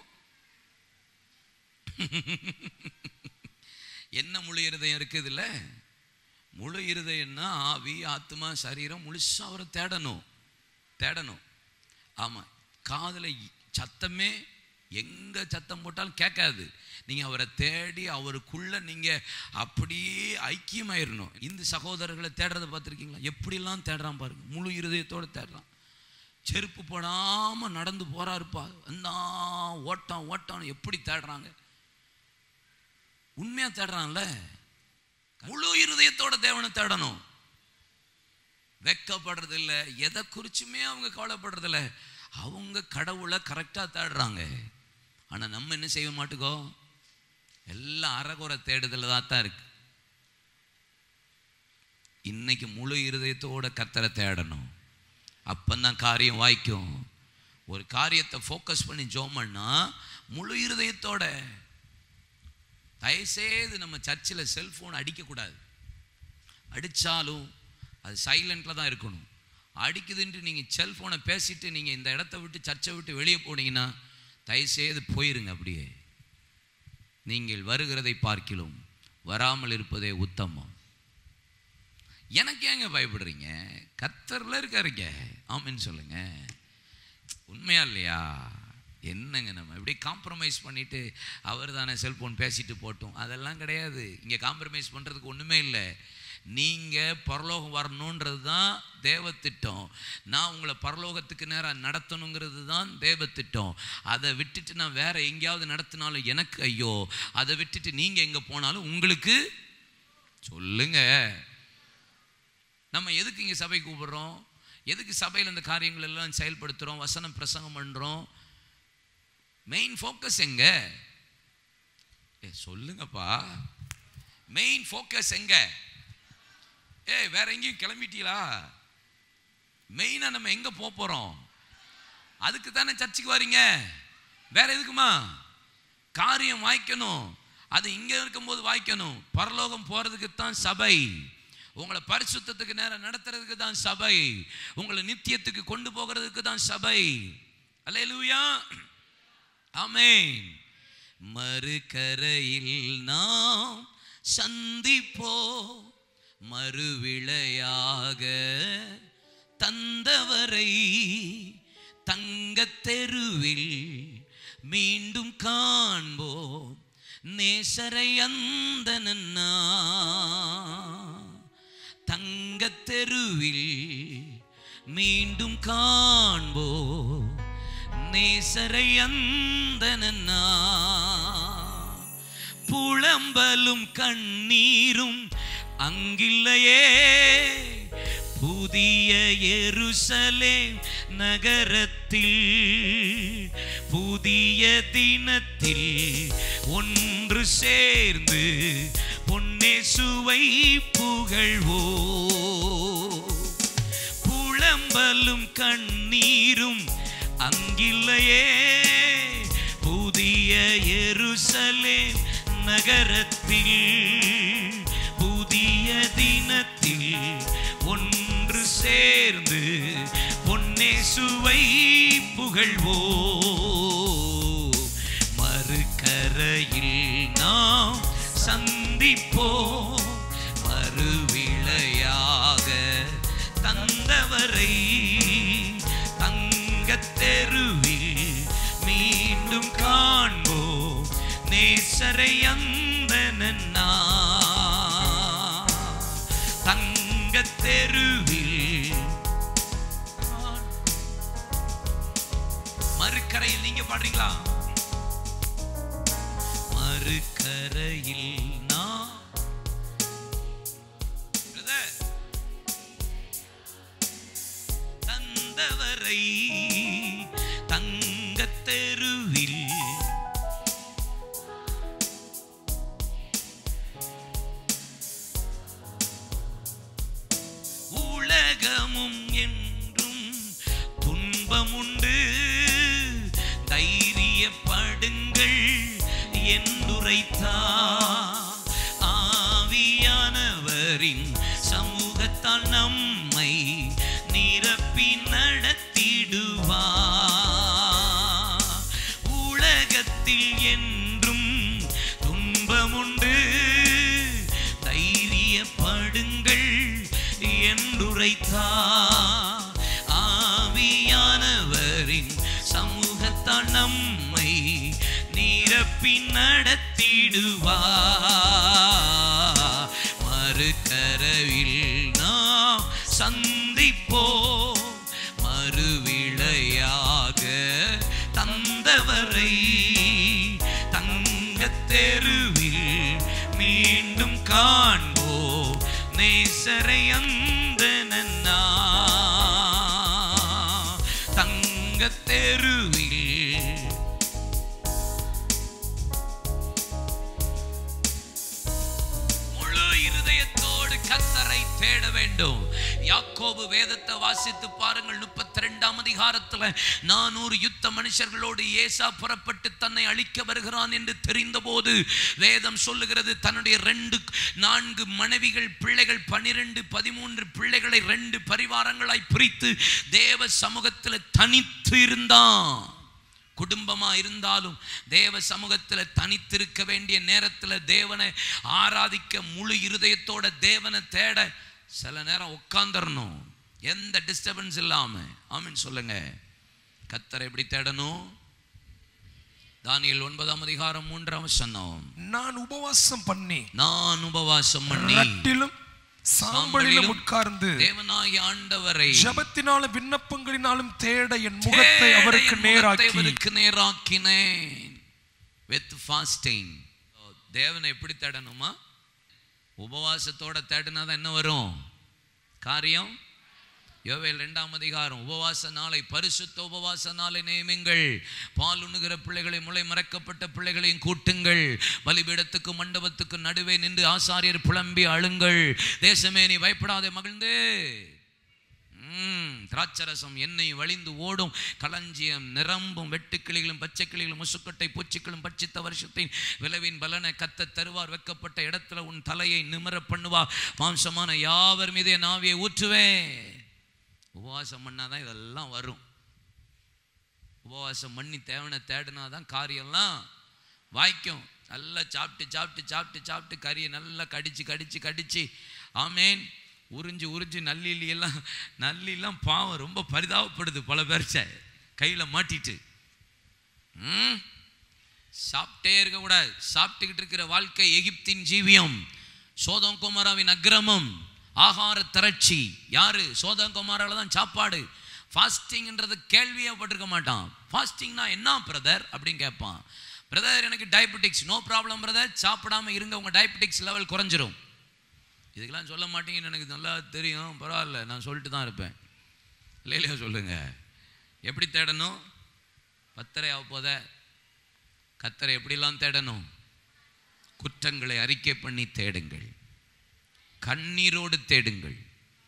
என்ன முழு இருதயம் இருக்குது இல்ல முழு இருதயம்னா ஆவி ஆத்மா சரீரம் முழுசா அவரை தேடணும் தேடணும் ஆமா காதுல இ- சத்தமே எங்க சத்தம் போட்டாலும் கேட்காது நீங்க அவரை தேடி அவருக்குள்ள நீங்க அப்படியே ஐக்கியமாயிரணும் இந்த சகோதரர்களை தேடுறதை பார்த்துருக்கீங்களா எப்படிலாம் தேடுறான் பாருங்க முழு இருதயத்தோட தேடுறான் செருப்பு போடாம நடந்து போறாருப்பா என்ன ஓட்டம் ஓட்டம் எப்படி தேடுறாங்க உண்மையா தேடுறான்ல முழு இருதயத்தோட தேவனை தேடணும் வெக்கப்படுறது இல்ல எதை குறிச்சுமே அவங்க கவலைப்படுறது இல்ல அவங்க கடவுளை கரெக்டா தேடுறாங்க ஆனா நம்ம என்ன செய்ய மாட்டுக்கோ எல்லாம் அறகுறை தேடுதல தான் தான் இருக்கு இன்னைக்கு முழு இருதயத்தோட கத்தரை தேடணும் அப்பந்தான் காரியம் வாய்க்கும் ஒரு காரியத்தை ஃபோக்கஸ் பண்ணி ஜோம் பண்ணா முழு இருதயத்தோட தயவுசெய்து நம்ம சர்ச்சில் செல்ஃபோன் அடிக்கக்கூடாது அடித்தாலும் அது சைலண்டில் தான் இருக்கணும் அடிக்குதுன்ட்டு நீங்கள் செல்ஃபோனை பேசிட்டு நீங்கள் இந்த இடத்த விட்டு சர்ச்சை விட்டு வெளியே போனீங்கன்னா தயவுசெய்து போயிருங்க அப்படியே நீங்கள் வருகிறதை பார்க்கிலும் வராமல் இருப்பதே உத்தமம் எனக்கு ஏங்க பயப்படுறீங்க கத்தரில் இருக்காருங்க ஆமின்னு சொல்லுங்க உண்மையா இல்லையா என்னங்க நம்ம இப்படி காம்ப்ரமைஸ் பண்ணிட்டு அவர் தானே செல்போன் பேசிட்டு போட்டோம் அதெல்லாம் கிடையாது இங்கே காம்ப்ரமைஸ் பண்ணுறதுக்கு ஒன்றுமே இல்லை நீங்கள் பரலோகம் வரணுன்றது தான் தேவத்திட்டம் நான் உங்களை பரலோகத்துக்கு நேராக நடத்தணுங்கிறது தான் தேவத்திட்டம் அதை விட்டுட்டு நான் வேற எங்கேயாவது நடத்தினாலும் எனக்கு ஐயோ அதை விட்டுட்டு நீங்கள் எங்கே போனாலும் உங்களுக்கு சொல்லுங்க நம்ம எதுக்கு இங்கே சபை கூப்பிடுறோம் எதுக்கு சபையில் இந்த காரியங்கள் எல்லாம் செயல்படுத்துகிறோம் வசனம் பிரசங்கம் பண்ணுறோம் மெயின் ஃபோக்கஸ் எங்க ஏ சொல்லுங்கப்பா மெயின் ஃபோக்கஸ் எங்க ஏய் வேற எங்கேயும் கிளம்பிட்டீங்களா மெயினாக நம்ம எங்கே போக போகிறோம் அதுக்கு தானே சர்ச்சுக்கு வரீங்க வேற எதுக்குமா காரியம் வாய்க்கணும் அது இங்கே இருக்கும்போது வாய்க்கணும் பரலோகம் போகிறதுக்கு தான் சபை உங்களை பரிசுத்தத்துக்கு நேரம் நடத்துறதுக்கு தான் சபை உங்களை நித்தியத்துக்கு கொண்டு போகிறதுக்கு தான் சபை அல்லேலூயா ஆமென் மறுகரையில் நாம் சந்திப்போ மறுவிளையாக தந்தவரை தங்கத் தெருவில் மீண்டும் காண்போம் நேசரை அந்த தங்கத் தெருவில் மீண்டும் காண்போ நேசரை அந்த புலம்பலும் கண்ணீரும் அங்கில்லையே புதிய எருசலேம் நகரத்தில் புதிய தினத்தில் ஒன்று சேர்ந்து பொன்னேசுவை புகழ்வோ புலம்பலும் கண்ணீரும் அங்கில்லையே புதிய எருசலேம் நகரத்தில் புதிய தினத்தில் ஒன்று சேர்ந்து பொன்னேசுவை புகழ்வோ மறுகரையில் நாம் சந்திப்போம் மறுவிளையாக தந்தவரை தங்கத் தெருவில் மீண்டும் காண்போம் நேசரை அந்த தங்கத் தெருவில் மறுக்கரையில் நீங்க பாடுறீங்களா மறுக்கரையில் நான் Brother. தந்தவரை தங்கத் தெருவில் உலகமும் என்றும் துன்பமுண்டு தைரியப்படுங்கள் என்றுரைத்தார் ஆவியானவரின் சமூகத்தால் நம்மை நிரப்பி நடத்திடுவார் உலகத்தில் என்றும் துன்பமுண்டு தைரியப்படுங்கள் உரைத்தார் ஆவியானவரின் சமூகத்தால் நம்மை நிரப்பி நடத்திடுவார் மறுகரவில் நாம் சந்திப்போம் மறுவிளையாக தந்தவரை தங்கத் தெருவில் மீண்டும் காண்போம் நேசரை அந்த நன்னா தங்கத் தெருவில் முழு இருதயத்தோடு கத்தரை தேட வேண்டும் யாக்கோபு வேதத்தை வாசித்து பாருங்கள் முப்பத்தி ரெண்டாம் அதிகாரத்துல நானூறு யுத்த மனுஷர்களோடு ஏசா புறப்பட்டு தன்னை அழிக்க வருகிறான் என்று தெரிந்தபோது வேதம் சொல்லுகிறது தன்னுடைய ரெண்டு நான்கு மனைவிகள் பிள்ளைகள் பனிரெண்டு பதிமூன்று பிள்ளைகளை ரெண்டு பரிவாரங்களாய் பிரித்து தேவ சமூகத்தில் தனித்து இருந்தான் குடும்பமா இருந்தாலும் தேவ சமூகத்துல தனித்திருக்க வேண்டிய நேரத்துல தேவனை ஆராதிக்க முழு இருதயத்தோட தேவனை தேட சில நேரம் உட்காந்துடணும் எந்த டிஸ்டர்பன்ஸ் இல்லாம ஆமீன் சொல்லுங்க கத்தரை எப்படி தேடணும் தானியல் ஒன்பதாம் அதிகாரம் மூன்றாம் வசனம் நான் உபவாசம் பண்ணி நான் உபவாசம் பண்ணி ரட்டிலும் சாம்பலிலும் உட்கார்ந்து தேவனாகிய ஆண்டவரை ஜபத்தினாலும் விண்ணப்பங்களினாலும் தேட என் முகத்தை தேட அவருக்கு என் முகத்தை நேராக்கி அவருக்கு நேராக்கினேன் வித் ஃபாஸ்டிங் தேவனை எப்படி தேடணுமா உபவாசத்தோட தேடினா தான் என்ன வரும் காரியம் யோவேல் இரண்டாம் அதிகாரம் உபவாச நாளை பரிசுத்த உபவாச நாளை நியமிங்கள் பால் உண்ணுகிற பிள்ளைகளை முளை மறைக்கப்பட்ட பிள்ளைகளையும் கூட்டுங்கள் பலிபீடத்துக்கு மண்டபத்துக்கு நடுவே நின்று ஆசாரியர் புலம்பி அழுங்கள் தேசமே நீ பயப்படாதே மகிழ்ந்து ம், திராட்சரசம் எண்ணெய் வழிந்து ஓடும் களஞ்சியம் நிரம்பும் வெட்டுக்கிளிகளும் பச்சைக்கிளிகளும் முசுக்கட்டை பூச்சிகளும் பட்சித்த வருஷத்தின் விளைவின் பலனை கத்த தருவார் வைக்கப்பட்ட இடத்துல உன் தலையை நிமிர பண்ணுவார் மாம்சமான யாவர் மீது என் ஆவியை ஊற்றுவேன் உபவாசம் பண்ணாதான் இதெல்லாம் வரும் உபவாசம் பண்ணி தேவனை தேடினாதான் காரியம்லாம் வாய்க்கும் நல்லா சாப்பிட்டு சாப்பிட்டு சாப்பிட்டு சாப்பிட்டு கறியை நல்லா கடிச்சு கடிச்சு கடிச்சு ஆமேன் உறிஞ்சு உறிஞ்சு நல்லிலி எல்லாம் நல்லிலாம் பாவம் ரொம்ப பரிதாபப்படுது பல பேர்ச்ச கையில் மாட்டிட்டு ம் சாப்பிட்டே இருக்கக்கூடாது சாப்பிட்டுக்கிட்டு இருக்கிற வாழ்க்கை எகிப்தின் ஜீவியம் சோதம் குமாராவின் அக்கிரமம் ஆகார திரட்சி யாரு சோதம் குமாரால தான் சாப்பாடு ஃபாஸ்டிங்ன்றது கேள்வியே பட்டிருக்க மாட்டான் ஃபாஸ்டிங்னா என்ன பிரதர் அப்படின்னு கேட்பான் பிரதர் எனக்கு டயபெட்டிக்ஸ் நோ ப்ராப்ளம் பிரதர் சாப்பிடாம இருங்க உங்க டயபெட்டிக்ஸ் லெவல் குறைஞ்சிரும் இதுக்கெல்லாம் சொல்ல மாட்டீங்கன்னு எனக்கு நல்லா தெரியும் பரவாயில்ல நான் சொல்லிட்டு தான் இருப்பேன் இல்லையா சொல்லுங்க எப்படி தேடணும் பத்தரை ஆக போத கத்தரை எப்படிலாம் தேடணும் குற்றங்களை அறிக்கை பண்ணி தேடுங்கள் கண்ணீரோடு தேடுங்கள்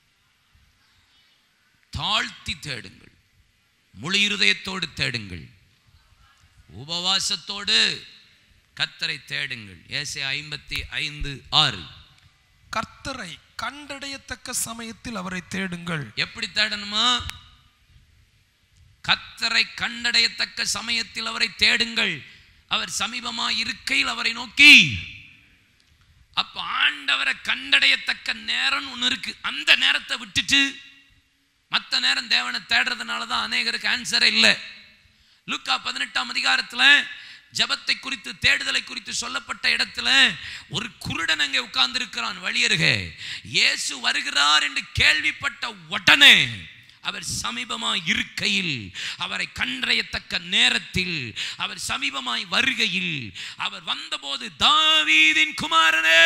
தாழ்த்தி தேடுங்கள் முழு இருதயத்தோடு தேடுங்கள் உபவாசத்தோடு கத்தரை தேடுங்கள் ஏசை ஐம்பத்தி ஐந்து ஆறு கர்த்தரை கண்டடையத்தக்க சமயத்தில் அவரை தேடுங்கள் எப்படி தேடணுமா கத்தரை கண்டடையத்தக்க சமயத்தில் அவரை தேடுங்கள் அவர் சமீபமா இருக்கையில் அவரை நோக்கி அப்ப ஆண்டவரை கண்டடையத்தக்க நேரம் ஒன்று இருக்கு அந்த நேரத்தை விட்டுட்டு மற்ற நேரம் தேவனை தேடுறதுனால தான் அநேகருக்கு ஆன்சரே இல்லை லூக்கா பதினெட்டாம் அதிகாரத்துல ஜபத்தை குறித்து தேடுதலை குறித்து சொல்லப்பட்ட இடத்துல ஒரு குருடன் அங்கே உட்கார்ந்து இருக்கிறான் வழியருகே இயேசு வருகிறார் என்று கேள்விப்பட்ட உடனே அவர் சமீபமாய் இருக்கையில் அவரை கண்டறியத்தக்க நேரத்தில் அவர் சமீபமாய் வருகையில் அவர் வந்தபோது தாவீதின் குமாரனே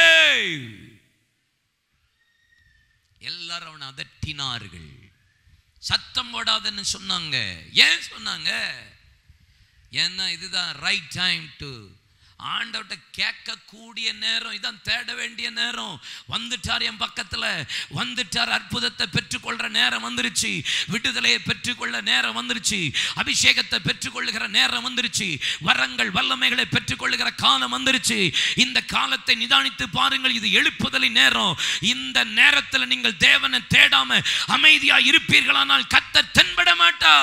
எல்லாரும் அவனை அதட்டினார்கள் சத்தம் போடாதன்னு சொன்னாங்க ஏன் சொன்னாங்க ஏன்னா இதுதான் ரைட் டைம் டு ஆண்டவட்ட கேட்கக்கூடிய நேரம் இதான் தேட வேண்டிய நேரம் வந்துட்டார் என் பக்கத்துல வந்துட்டார் அற்புதத்தை பெற்றுக்கொள்ற நேரம் வந்துருச்சு விடுதலையை பெற்றுக்கொள்ள நேரம் வந்துருச்சு அபிஷேகத்தை பெற்றுக்கொள்ளுகிற நேரம் வந்துருச்சு வரங்கள் வல்லமைகளை பெற்றுக்கொள்ளுகிற காலம் வந்துருச்சு இந்த காலத்தை நிதானித்து பாருங்கள் இது எழுப்புதலின் நேரம் இந்த நேரத்தில் நீங்கள் தேவனை தேடாம அமைதியா இருப்பீர்களானால் கத்த தென்பட மாட்டா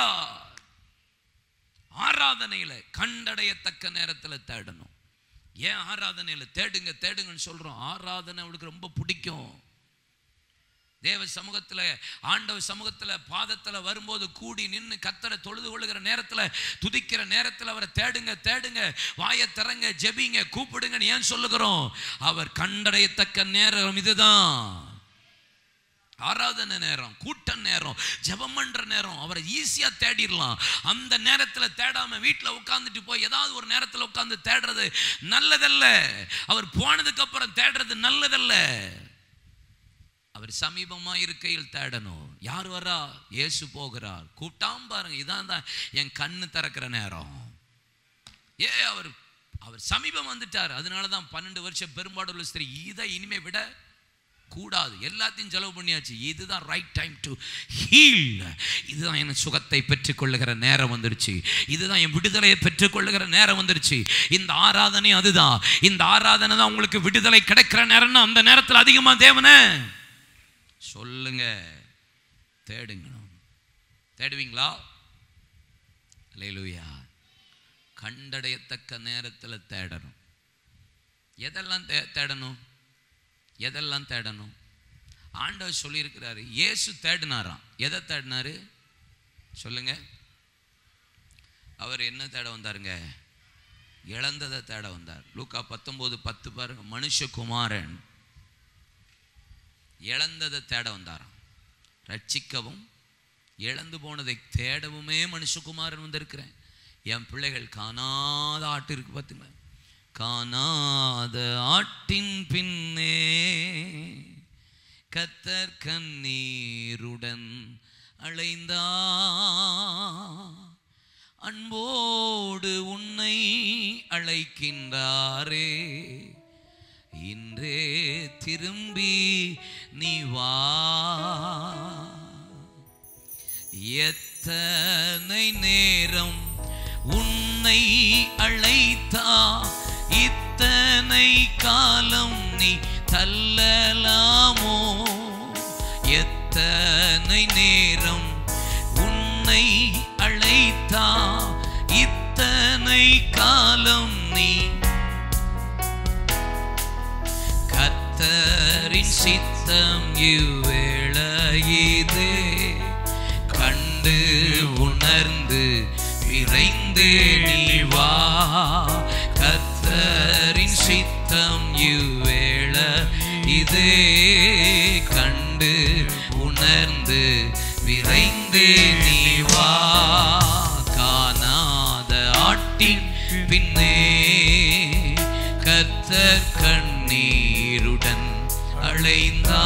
ஆராதனையில கண்டடையத்தக்க நேரத்துல தேடணும் ஏன் ஆராதனையில தேடுங்க தேடுங்கன்னு சொல்றோம் ஆராதனை அவளுக்கு ரொம்ப பிடிக்கும் தேவ சமூகத்துல ஆண்டவர் சமூகத்துல பாதத்துல வரும்போது கூடி நின்று கத்தரை தொழுது கொள்ளுகிற நேரத்துல துதிக்கிற நேரத்துல அவரை தேடுங்க தேடுங்க வாயை திறங்க ஜெபிங்க கூப்பிடுங்கன்னு ஏன் சொல்லுகிறோம் அவர் கண்டடையத்தக்க நேரம் இதுதான் ஆராதனை நேரம் கூட்ட நேரம் ஜெபம் பண்ற நேரம் அவரை ஈஸியா தேடிடலாம் அந்த நேரத்துல தேடாம வீட்டில் உட்காந்துட்டு போய் ஏதாவது ஒரு நேரத்துல உட்கார்ந்து தேடுறது நல்லதல்ல அவர் போனதுக்கு அப்புறம் தேடுறது நல்லதல்ல அவர் சமீபமா இருக்கையில் தேடணும் யார் வரா இயேசு போகிறார் கூப்பிட்டாம பாருங்க இதான் தான் என் கண்ணு திறக்கிற நேரம் ஏ அவர் அவர் சமீபம் வந்துட்டார் அதனால தான் பன்னெண்டு வருஷம் பெரும்பாடுள்ள ஸ்திரீ இதை இனிமே விட கூடாது எல்லாத்தையும் செலவு பண்ணியாச்சு இதுதான் ரைட் டைம் டு ஹீல் இதுதான் என் சுகத்தை பெற்றுக்கொள்ளுகிற நேரம் வந்துருச்சு இதுதான் என் விடுதலையை பெற்றுக்கொள்ளுகிற நேரம் வந்துருச்சு இந்த ஆராதனை அதுதான் இந்த ஆராதனை தான் உங்களுக்கு விடுதலை கிடைக்கிற நேரம்னா அந்த நேரத்தில் அதிகமா தேவனே சொல்லுங்க தேடுங்க தேடுவீங்களா லேலுயா கண்டடையத்தக்க நேரத்தில் தேடணும் எதெல்லாம் தே தேடணும் எதெல்லாம் தேடணும் ஆண்டவர் சொல்லியிருக்கிறாரு இயேசு தேடினாராம் எதை தேடினாரு சொல்லுங்க அவர் என்ன தேட வந்தாருங்க இழந்ததை தேட வந்தார் லூக்கா பத்தொன்பது பத்து பாருங்க மனுஷகுமாரன் இழந்ததை தேட வந்தாராம் ரட்சிக்கவும் இழந்து போனதை தேடவுமே மனுஷகுமாரன் வந்திருக்கிறேன் என் பிள்ளைகள் காணாத ஆட்டு இருக்கு பார்த்துங்களேன் காணாத ஆட்டின் பின்னே கத்தர் கண்ணீருடன் அழைந்தா அன்போடு உன்னை அழைக்கின்றாரே இன்றே திரும்பி நீ வா எத்தனை நேரம் உன்னை அழைத்தா இத்தனை காலம் நீ தள்ளலாமோ எத்தனை நேரம் உன்னை அழைத்தா இத்தனை காலம் நீ கத்தரின் சித்தம் இவ்வேளையிதே கண்டு உணர்ந்து விரைந்து நீ வா கத்தரின் சித்தம் இவ்வேள இதே கண்டு உணர்ந்து விரைந்து நீ வா காணாத ஆட்டின் பின்னே கத்தர் கண்ணீருடன் அழைந்தா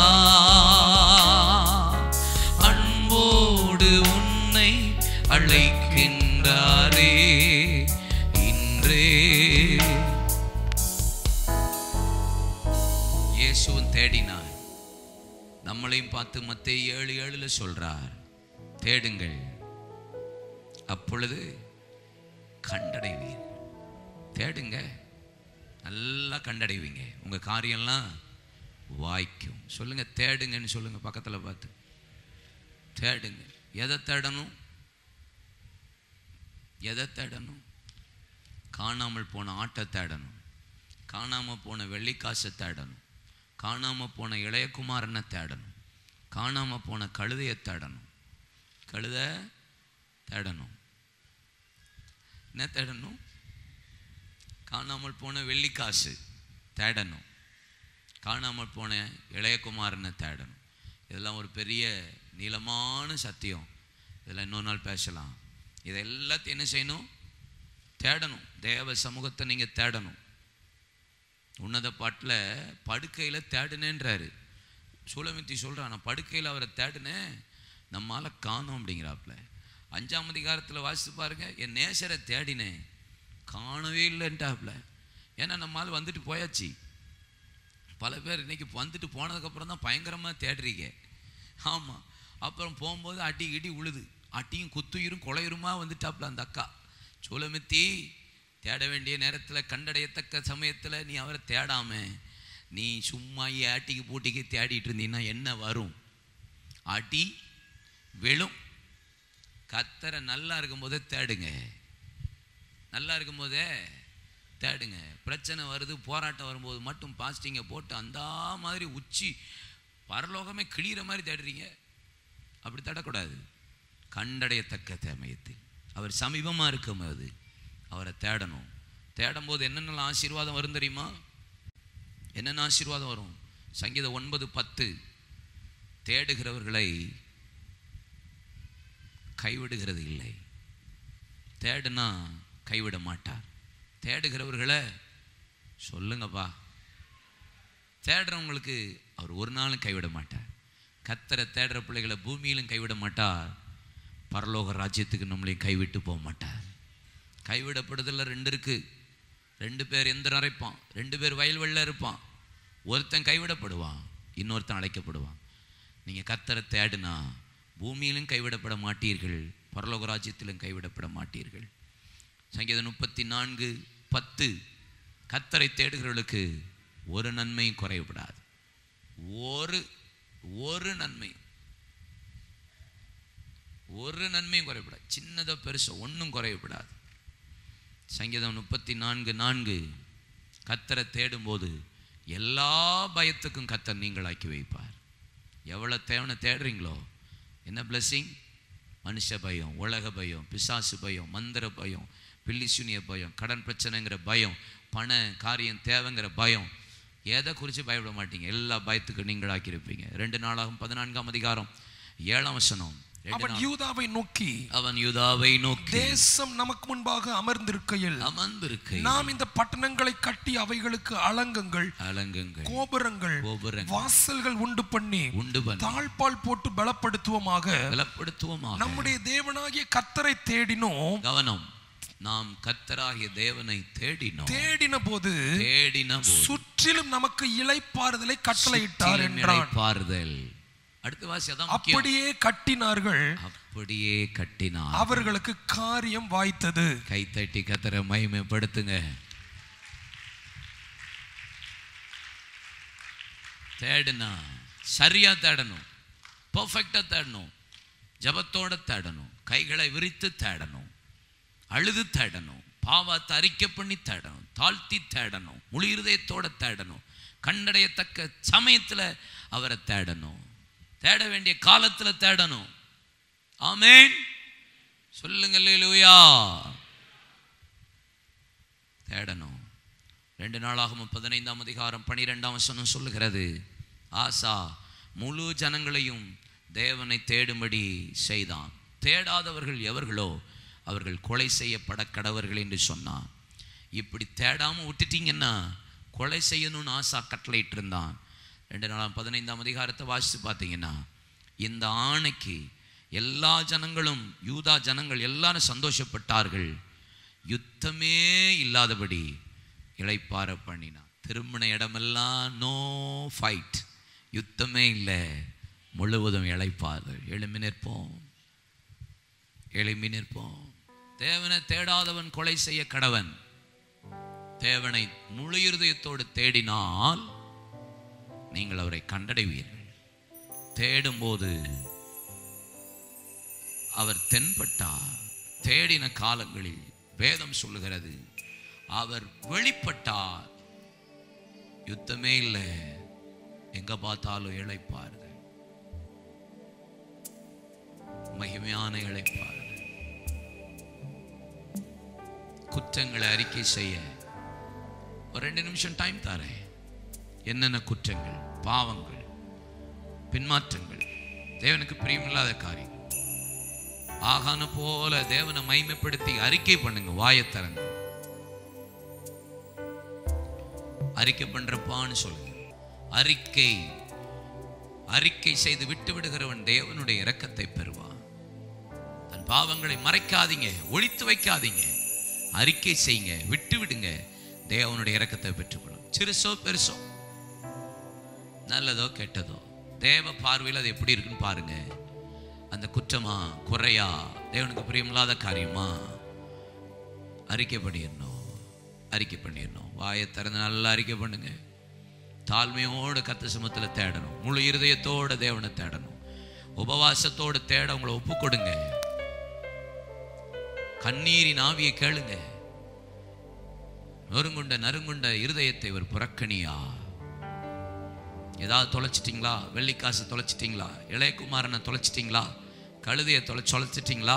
அன்போடு உன்னை அழைக்கின்றாரே இன்றே இயேசுவும் தேடினார் நம்மளையும் பார்த்து மத்தேயு ஏழு ஏழுல சொல்றார் தேடுங்கள் அப்பொழுது கண்டடைவீர் தேடுங்க நல்லா கண்டடைவீங்க உங்க காரியம்லாம் வாய்க்கும் சொல்லுங்க தேடுங்கன்னு சொல்லுங்க பக்கத்துல பார்த்து தேடுங்க எதை தேடணும் எதை தேடணும் காணாமல் போன ஆட்டை தேடணும் காணாம போன வெள்ளிக்காசை தேடணும் காணாம போன இளையகுமாரனை தேடணும் காணாம போன கழுதையை தேடணும் கழுத தேடணும் என்ன தேடணும் காணாமல் போன வெள்ளிக்காசு தேடணும் காணாமல் போன இளையகுமாரனை தேடணும் இதெல்லாம் ஒரு பெரிய நீளமான சத்தியம் இதெல்லாம் இன்னொரு நாள் பேசலாம் இதை எல்லாத்தையும் என்ன செய்யணும் தேடணும் தேவ சமூகத்தை நீங்கள் தேடணும் உன்னத பாட்டில் படுக்கையில் தேடுனேன்றாரு சூலமித்தி சொல்கிறான் நான் படுக்கையில் அவரை தேடுனேன் நம்மால காணோம் அப்படிங்கிறாப்புல அஞ்சாம் அதிகாரத்தில் வாசித்து பாருங்க என் நேசரை தேடினேன் காணவே இல்லைன்ட்டாப்புல ஏன்னா நம்மால் வந்துட்டு போயாச்சு பல பேர் இன்னைக்கு வந்துட்டு போனதுக்கப்புறம் தான் பயங்கரமாக தேடுறீங்க ஆமாம் அப்புறம் போகும்போது அடி இடி உழுது அட்டியும் குத்துயிரும் கொலையுருமா வந்துட்டாப்புல அந்த அக்கா சூலமித்தி தேட வேண்டிய நேரத்தில் கண்டடையத்தக்க சமயத்தில் நீ அவரை தேடாம நீ சும்மா ஏட்டிக்கு பூட்டிக்கு தேடிட்டு இருந்தீங்கன்னா என்ன வரும் அடி விழும் கத்தரை நல்லா இருக்கும்போதே தேடுங்க நல்லா இருக்கும்போதே தேடுங்க பிரச்சனை வருது போராட்டம் வரும்போது மட்டும் பாஸ்டிங்கை போட்டு அந்த மாதிரி உச்சி பரலோகமே கிளியிற மாதிரி தேடுறீங்க அப்படி தேடக்கூடாது கண்டடையத்தக்க தேமயத்தில் அவர் சமீபமாக இருக்கும்போது அவரை தேடணும் தேடும்போது என்னென்ன ஆசீர்வாதம் வரும் தெரியுமா என்னென்ன ஆசீர்வாதம் வரும் சங்கீதம் ஒன்பது பத்து தேடுகிறவர்களை கைவிடுகிறது இல்லை தேடுனா கைவிட மாட்டார் தேடுகிறவர்களை சொல்லுங்கப்பா தேடுறவங்களுக்கு அவர் ஒரு நாளும் கைவிட மாட்டார் கத்தரை தேடுற பிள்ளைகளை பூமியிலும் கைவிட மாட்டார் பரலோக ராஜ்யத்துக்கு நம்மளையும் கைவிட்டு போக மாட்டார் கைவிடப்படுதல ரெண்டு இருக்கு ரெண்டு பேர் எந்திரம் அரைப்பான் ரெண்டு பேர் வயல்வெளில இருப்பான் ஒருத்தன் கைவிடப்படுவான் இன்னொருத்தன் அழைக்கப்படுவான் நீங்கள் கத்தரை தேடுனா பூமியிலும் கைவிடப்பட மாட்டீர்கள் பரலோக ராஜ்யத்திலும் கைவிடப்பட மாட்டீர்கள் சங்கீதம் முப்பத்தி நான்கு பத்து கத்தரை தேடுகிறவர்களுக்கு ஒரு நன்மையும் குறைவுபடாது ஒரு ஒரு நன்மையும் ஒரு நன்மையும் குறைவுபடாது சின்னதோ பெருசோ ஒன்றும் குறைவுபடாது சங்கீதம் முப்பத்தி நான்கு நான்கு கத்தரை தேடும்போது எல்லா பயத்துக்கும் கத்தர் நீங்களாக்கி வைப்பார் எவ்வளோ தேவனை தேடுறீங்களோ என்ன blessing மனுஷ பயம் உலக பயம் பிசாசு பயம் மந்திர பயம் பில்லிசுனிய பயம் கடன் பிரச்சனைங்கிற பயம் பண காரியம் தேவைங்கிற பயம் எதை குறித்து பயப்பட மாட்டீங்க எல்லா பயத்துக்கும் நீங்களாக்கி இருப்பீங்க ரெண்டு நாளாகும் பதினான்காம் அதிகாரம் ஏழாம் வசனம் ரெண்டு அவன் நாள். யூதாவை நோக்கி அவன் யூதாவை நோக்கி தேசம் நமக்கு முன்பாக அமர்ந்திருக்கையில் அமர்ந்திருக்கை நாம் இந்த பட்டணங்களை கட்டி அவைகளுக்கு அலங்கங்கள் அலங்குங்கள் கோபுரங்கள் கோபுரங்கள் வாசல்கள் உண்டு பண்ணி உண்டு பண்ணி தாழ்பால் போட்டு பலப்படுத்துவோமாக பலப்படுத்துவோமாக நம்முடைய தேவனாகிய கத்தரை தேடினோம் கவனம் நாம் கத்தராகிய தேவனை தேடினோம் தேடின போது தேடின போது சுற்றிலும் நமக்கு இளைப்பாறுதலை கட்டளையிட்டார் சுற்றிலும் என்றான் இளைப்பாறுதல் அடுத்த வாசி அதான் முக்கியம் அப்படியே கட்டினார்கள் அப்படியே கட்டினார் அவர்களுக்கு காரியம் வாய்த்தது கைத்தட்டி கத்தரை மகிமைப்படுத்துங்க தேடுனா சரியா தேடணும் பர்ஃபெக்டா தேடணும் ஜபத்தோட தேடணும் கைகளை விரித்து தேடணும் அழுது தேடணும் பாவத்தை அறிக்கை பண்ணி தேடணும் தாழ்த்தி தேடணும் முழு இருதயத்தோட தேடணும் கண்டடையத்தக்க சமயத்துல அவரை தேடணும் தேட வேண்டிய காலத்துல தேடணும் ஆமென் சொல்லுங்க லூயா தேடணும் ரெண்டு நாளாகவும் பதினைந்தாம் அதிகாரம் பனிரெண்டாம் வசனம் சொல்லுகிறது ஆசா முழு ஜனங்களையும் தேவனை தேடும்படி செய்தான் தேடாதவர்கள் எவர்களோ அவர்கள் கொலை செய்யப்பட கடவர்கள் என்று சொன்னான் இப்படி தேடாம விட்டுட்டீங்கன்னா கொலை செய்யணும்னு ஆசா கட்டளையிட்டு இருந்தான் ரெண்டு நாளாம் பதினைந்தாம் அதிகாரத்தை வாசித்து பார்த்தீங்கன்னா இந்த ஆணைக்கு எல்லா ஜனங்களும் யூதா ஜனங்கள் எல்லாரும் சந்தோஷப்பட்டார்கள் யுத்தமே இல்லாதபடி இளைப்பார பண்ணினான் திருமண இடமெல்லாம் நோ ஃபைட் யுத்தமே இல்லை முழுவதும் இளைப்பாறு எழுமி நிற்போம் எழுமி நிற்போம் தேவனை தேடாதவன் கொலை செய்ய கடவன் தேவனை முழு இருதயத்தோடு தேடினால் நீங்கள் அவரை கண்டடைவீர்கள் தேடும்போது அவர் தென்பட்டார் தேடின காலங்களில் வேதம் சொல்லுகிறது அவர் வெளிப்பட்டார் யுத்தமே இல்லை எங்க பார்த்தாலும் இழைப்பார்கள் மகிமையான இழைப்பார்கள் குற்றங்களை அறிக்கை செய்ய ஒரு ரெண்டு நிமிஷம் டைம் தரேன் என்னென்ன குற்றங்கள் பாவங்கள் பின்மாற்றங்கள் தேவனுக்கு பிரியமில்லாத காரியம் ஆகான போல தேவனை மைமைப்படுத்தி அறிக்கை பண்ணுங்க வாயை திறந்து அறிக்கை பண்றப்பான்னு சொல்லுங்க அறிக்கை அறிக்கை செய்து விட்டு விடுகிறவன் தேவனுடைய இரக்கத்தை பெறுவான் தன் பாவங்களை மறைக்காதீங்க ஒழித்து வைக்காதீங்க அறிக்கை செய்யுங்க விட்டு விடுங்க தேவனுடைய இரக்கத்தை பெற்றுக்கொள்ளும் சிறுசோ பெருசோ நல்லதோ கெட்டதோ தேவ பார்வையில் அது எப்படி இருக்குன்னு பாருங்க அந்த குற்றமா குறையா தேவனுக்கு பிரியமில்லாத காரியமா அறிக்கை பண்ணிடணும் அறிக்கை பண்ணிடணும் வாயை திறந்து நல்லா அறிக்கை பண்ணுங்க தாழ்மையோடு கத்த சமத்தில் தேடணும் முழு இருதயத்தோட தேவனை தேடணும் உபவாசத்தோடு தேட உங்களை ஒப்பு கொடுங்க கண்ணீரின் ஆவியை கேளுங்க நொறுங்குண்ட நறுங்குண்ட இருதயத்தை ஒரு புறக்கணியா ஏதாவது தொலைச்சிட்டிங்களா வெள்ளிக்காசு தொலைச்சிட்டிங்களா இளையகுமாரனை தொலைச்சிட்டிங்களா கழுதையை தொலை தொலைச்சிட்டிங்களா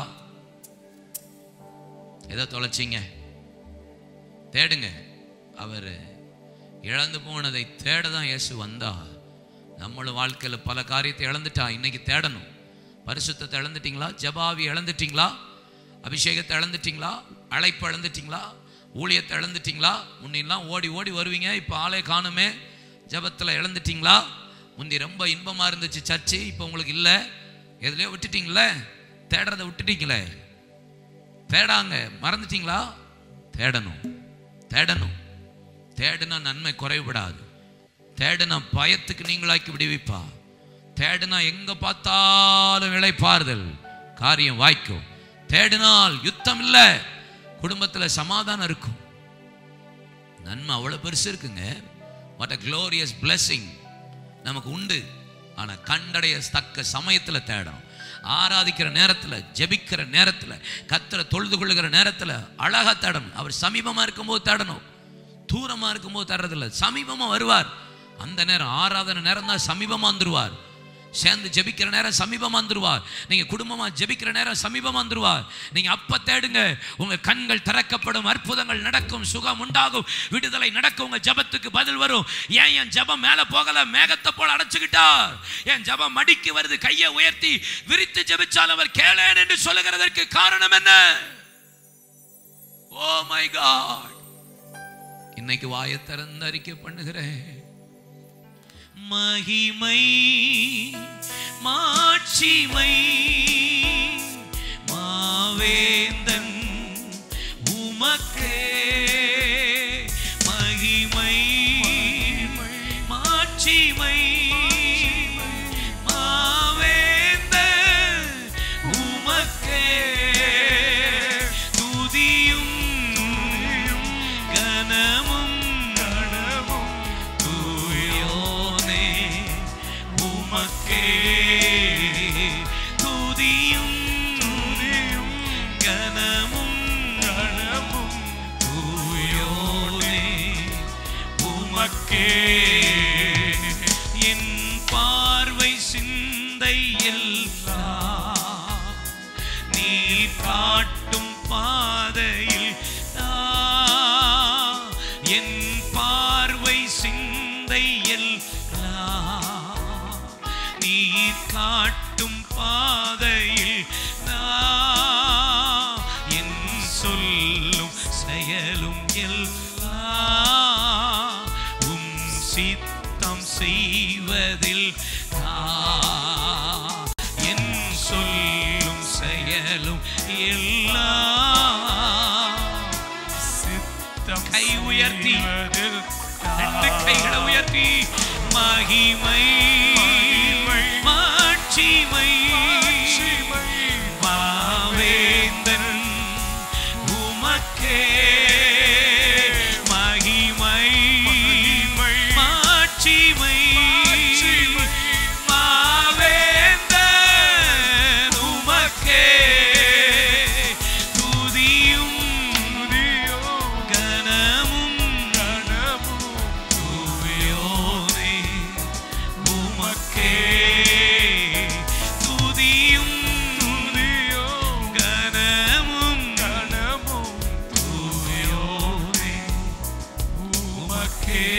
எதை தொலைச்சிங்க தேடுங்க அவர் இழந்து போனதை தேட தான் இயேசு வந்தா நம்மளும் வாழ்க்கையில் பல காரியத்தை இழந்துட்டா இன்னைக்கு தேடணும் பரிசுத்தத்தை இழந்துட்டீங்களா ஜபாவி இழந்துட்டீங்களா அபிஷேகத்தை இழந்துட்டீங்களா அழைப்பு இழந்துட்டீங்களா ஊழியத்தை இழந்துட்டீங்களா முன்னெல்லாம் ஓடி ஓடி வருவீங்க இப்போ ஆளே காணுமே ஜபத்தில் இழந்துட்டீங்களா முந்தி ரொம்ப இன்பமாக இருந்துச்சு சர்ச்சு இப்போ உங்களுக்கு இல்லை எதுலையோ விட்டுட்டீங்களே தேடுறதை விட்டுட்டீங்களே தேடாங்க மறந்துட்டீங்களா தேடணும் தேடணும் தேடுனா நன்மை குறைவிடாது தேடுனா பயத்துக்கு நீங்களாக்கி விடுவிப்பா தேடுனா எங்க பார்த்தாலும் இளைப்பாறுதல் காரியம் வாய்க்கும் தேடினால் யுத்தம் இல்லை குடும்பத்தில் சமாதானம் இருக்கும் நன்மை அவ்வளோ பெருசு இருக்குங்க வாட் அ glorious blessing நமக்கு உண்டு ஆனா கண்டடைய தக்க சமயத்துல தேடணும் ஆராதிக்கிற நேரத்துல ஜெபிக்கிற நேரத்துல கத்தரை தொழுது கொள்ளுகிற நேரத்துல அழகா தேடணும் அவர் சமீபமா இருக்கும்போது தேடணும் தூரமா இருக்கும்போது தேடுறதில்ல சமீபமா வருவார் அந்த நேரம் ஆராதனை நேரம் தான் சமீபமா வந்துருவார் சேர்ந்து ஜெபிக்கிற நேரம் சமீபமா வந்துருவார் நீங்க குடும்பமா ஜெபிக்கிற நேரம் சமீபமா வந்துருவார் நீங்க அப்ப தேடுங்க உங்க கண்கள் திறக்கப்படும் அற்புதங்கள் நடக்கும் சுகம் உண்டாகும் விடுதலை நடக்கும் உங்க ஜெபத்துக்கு பதில் வரும் ஏன் என் ஜெபம் மேல போகல மேகத்தை போல அடைச்சுக்கிட்டார் என் ஜெபம் மடிக்கு வருது கையை உயர்த்தி விரித்து ஜெபிச்சால் அவர் கேளேன் என்று சொல்லுகிறதற்கு காரணம் என்ன ஓ மை காட் இன்னைக்கு வாயை திறந்து அறிக்கை பண்ணுகிறேன் மகிமை மாட்சிமை மாவேந்தன் உமக்கே மகிமை மாட்சிமை மாவேந்தன் உமக்கே துதியும் கனமும் கனமும் தூயோனே உமக்கே துதியும் துதியும் கனமும் கனமும் தூயோனே உமக்கே என் பார்வை சிந்தை எல்லாம் நீ காட்டும் பாதையில் நான் என் பார்வை சிந்தை எல்லாம் நீ காட்டும் பாதையில் நான் என் சொல்லும் செயலும் எல்லாம் உம் சித்தம் செய்வதில் நான் என் சொல்லும் செயலும் எல்லாம் சித்தம் கை உயர்த்தி ரெண்டு கைகளை உயர்த்தி மகிமை மாட்சிமை மாவேந்தன் உமக்கே மகிமை மாட்சிமை மாவேந்தன் உமக்கே துதியும் கனமும் தூயோனே உமக்கே துதியும் கனமும் தூயோனே உமக்கே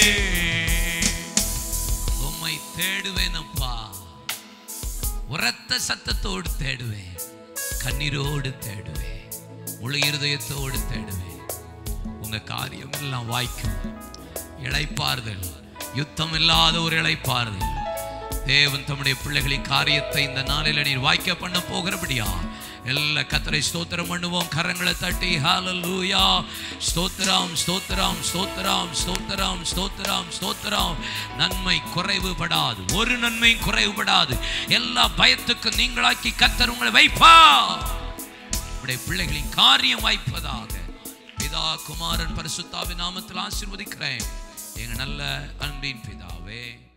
உம்மை தேடுவேன் அப்பா உரத்த சத்தத்தோடு தேடுவேன் கண்ணீரோடு தேடுவேன் முழு இருதயத்தோடு தேடுவேன் உங்க காரியம் எல்லாம் வாய்க்கும் இளைப்பாறுதல் யுத்தம் இல்லாத ஒரு இளைப்பாறுதல் தேவன் தம்முடைய பிள்ளைகளின் காரியத்தை இந்த நாளில் நீர் வாய்க்க பண்ண போகிறபடியா எல்லா கத்தரை ஸ்தோத்திரம் பண்ணுவோம் கரங்களை தட்டி ஹalleluya ஸ்தோத்திரம் ஸ்தோத்திரம் ஸ்தோத்திரம் ஸ்தோத்திரம் ஸ்தோத்திரம் ஸ்தோத்திரம் நன்மை குறைவுபடாது ஒரு நன்மையும் குறைவுபடாது எல்லா பயத்துக்கும் நீங்களாக்கி கத்தர் உங்களை வைப்பா உடைய பிள்ளைகளின் காரியம் வாய்ப்பதாக பிதா குமாரன் பரிசுத்தாவின் நாமத்தில் ஆசீர்வதிக்கிறேன் எங்க நல்ல அன்பின் பிதாவே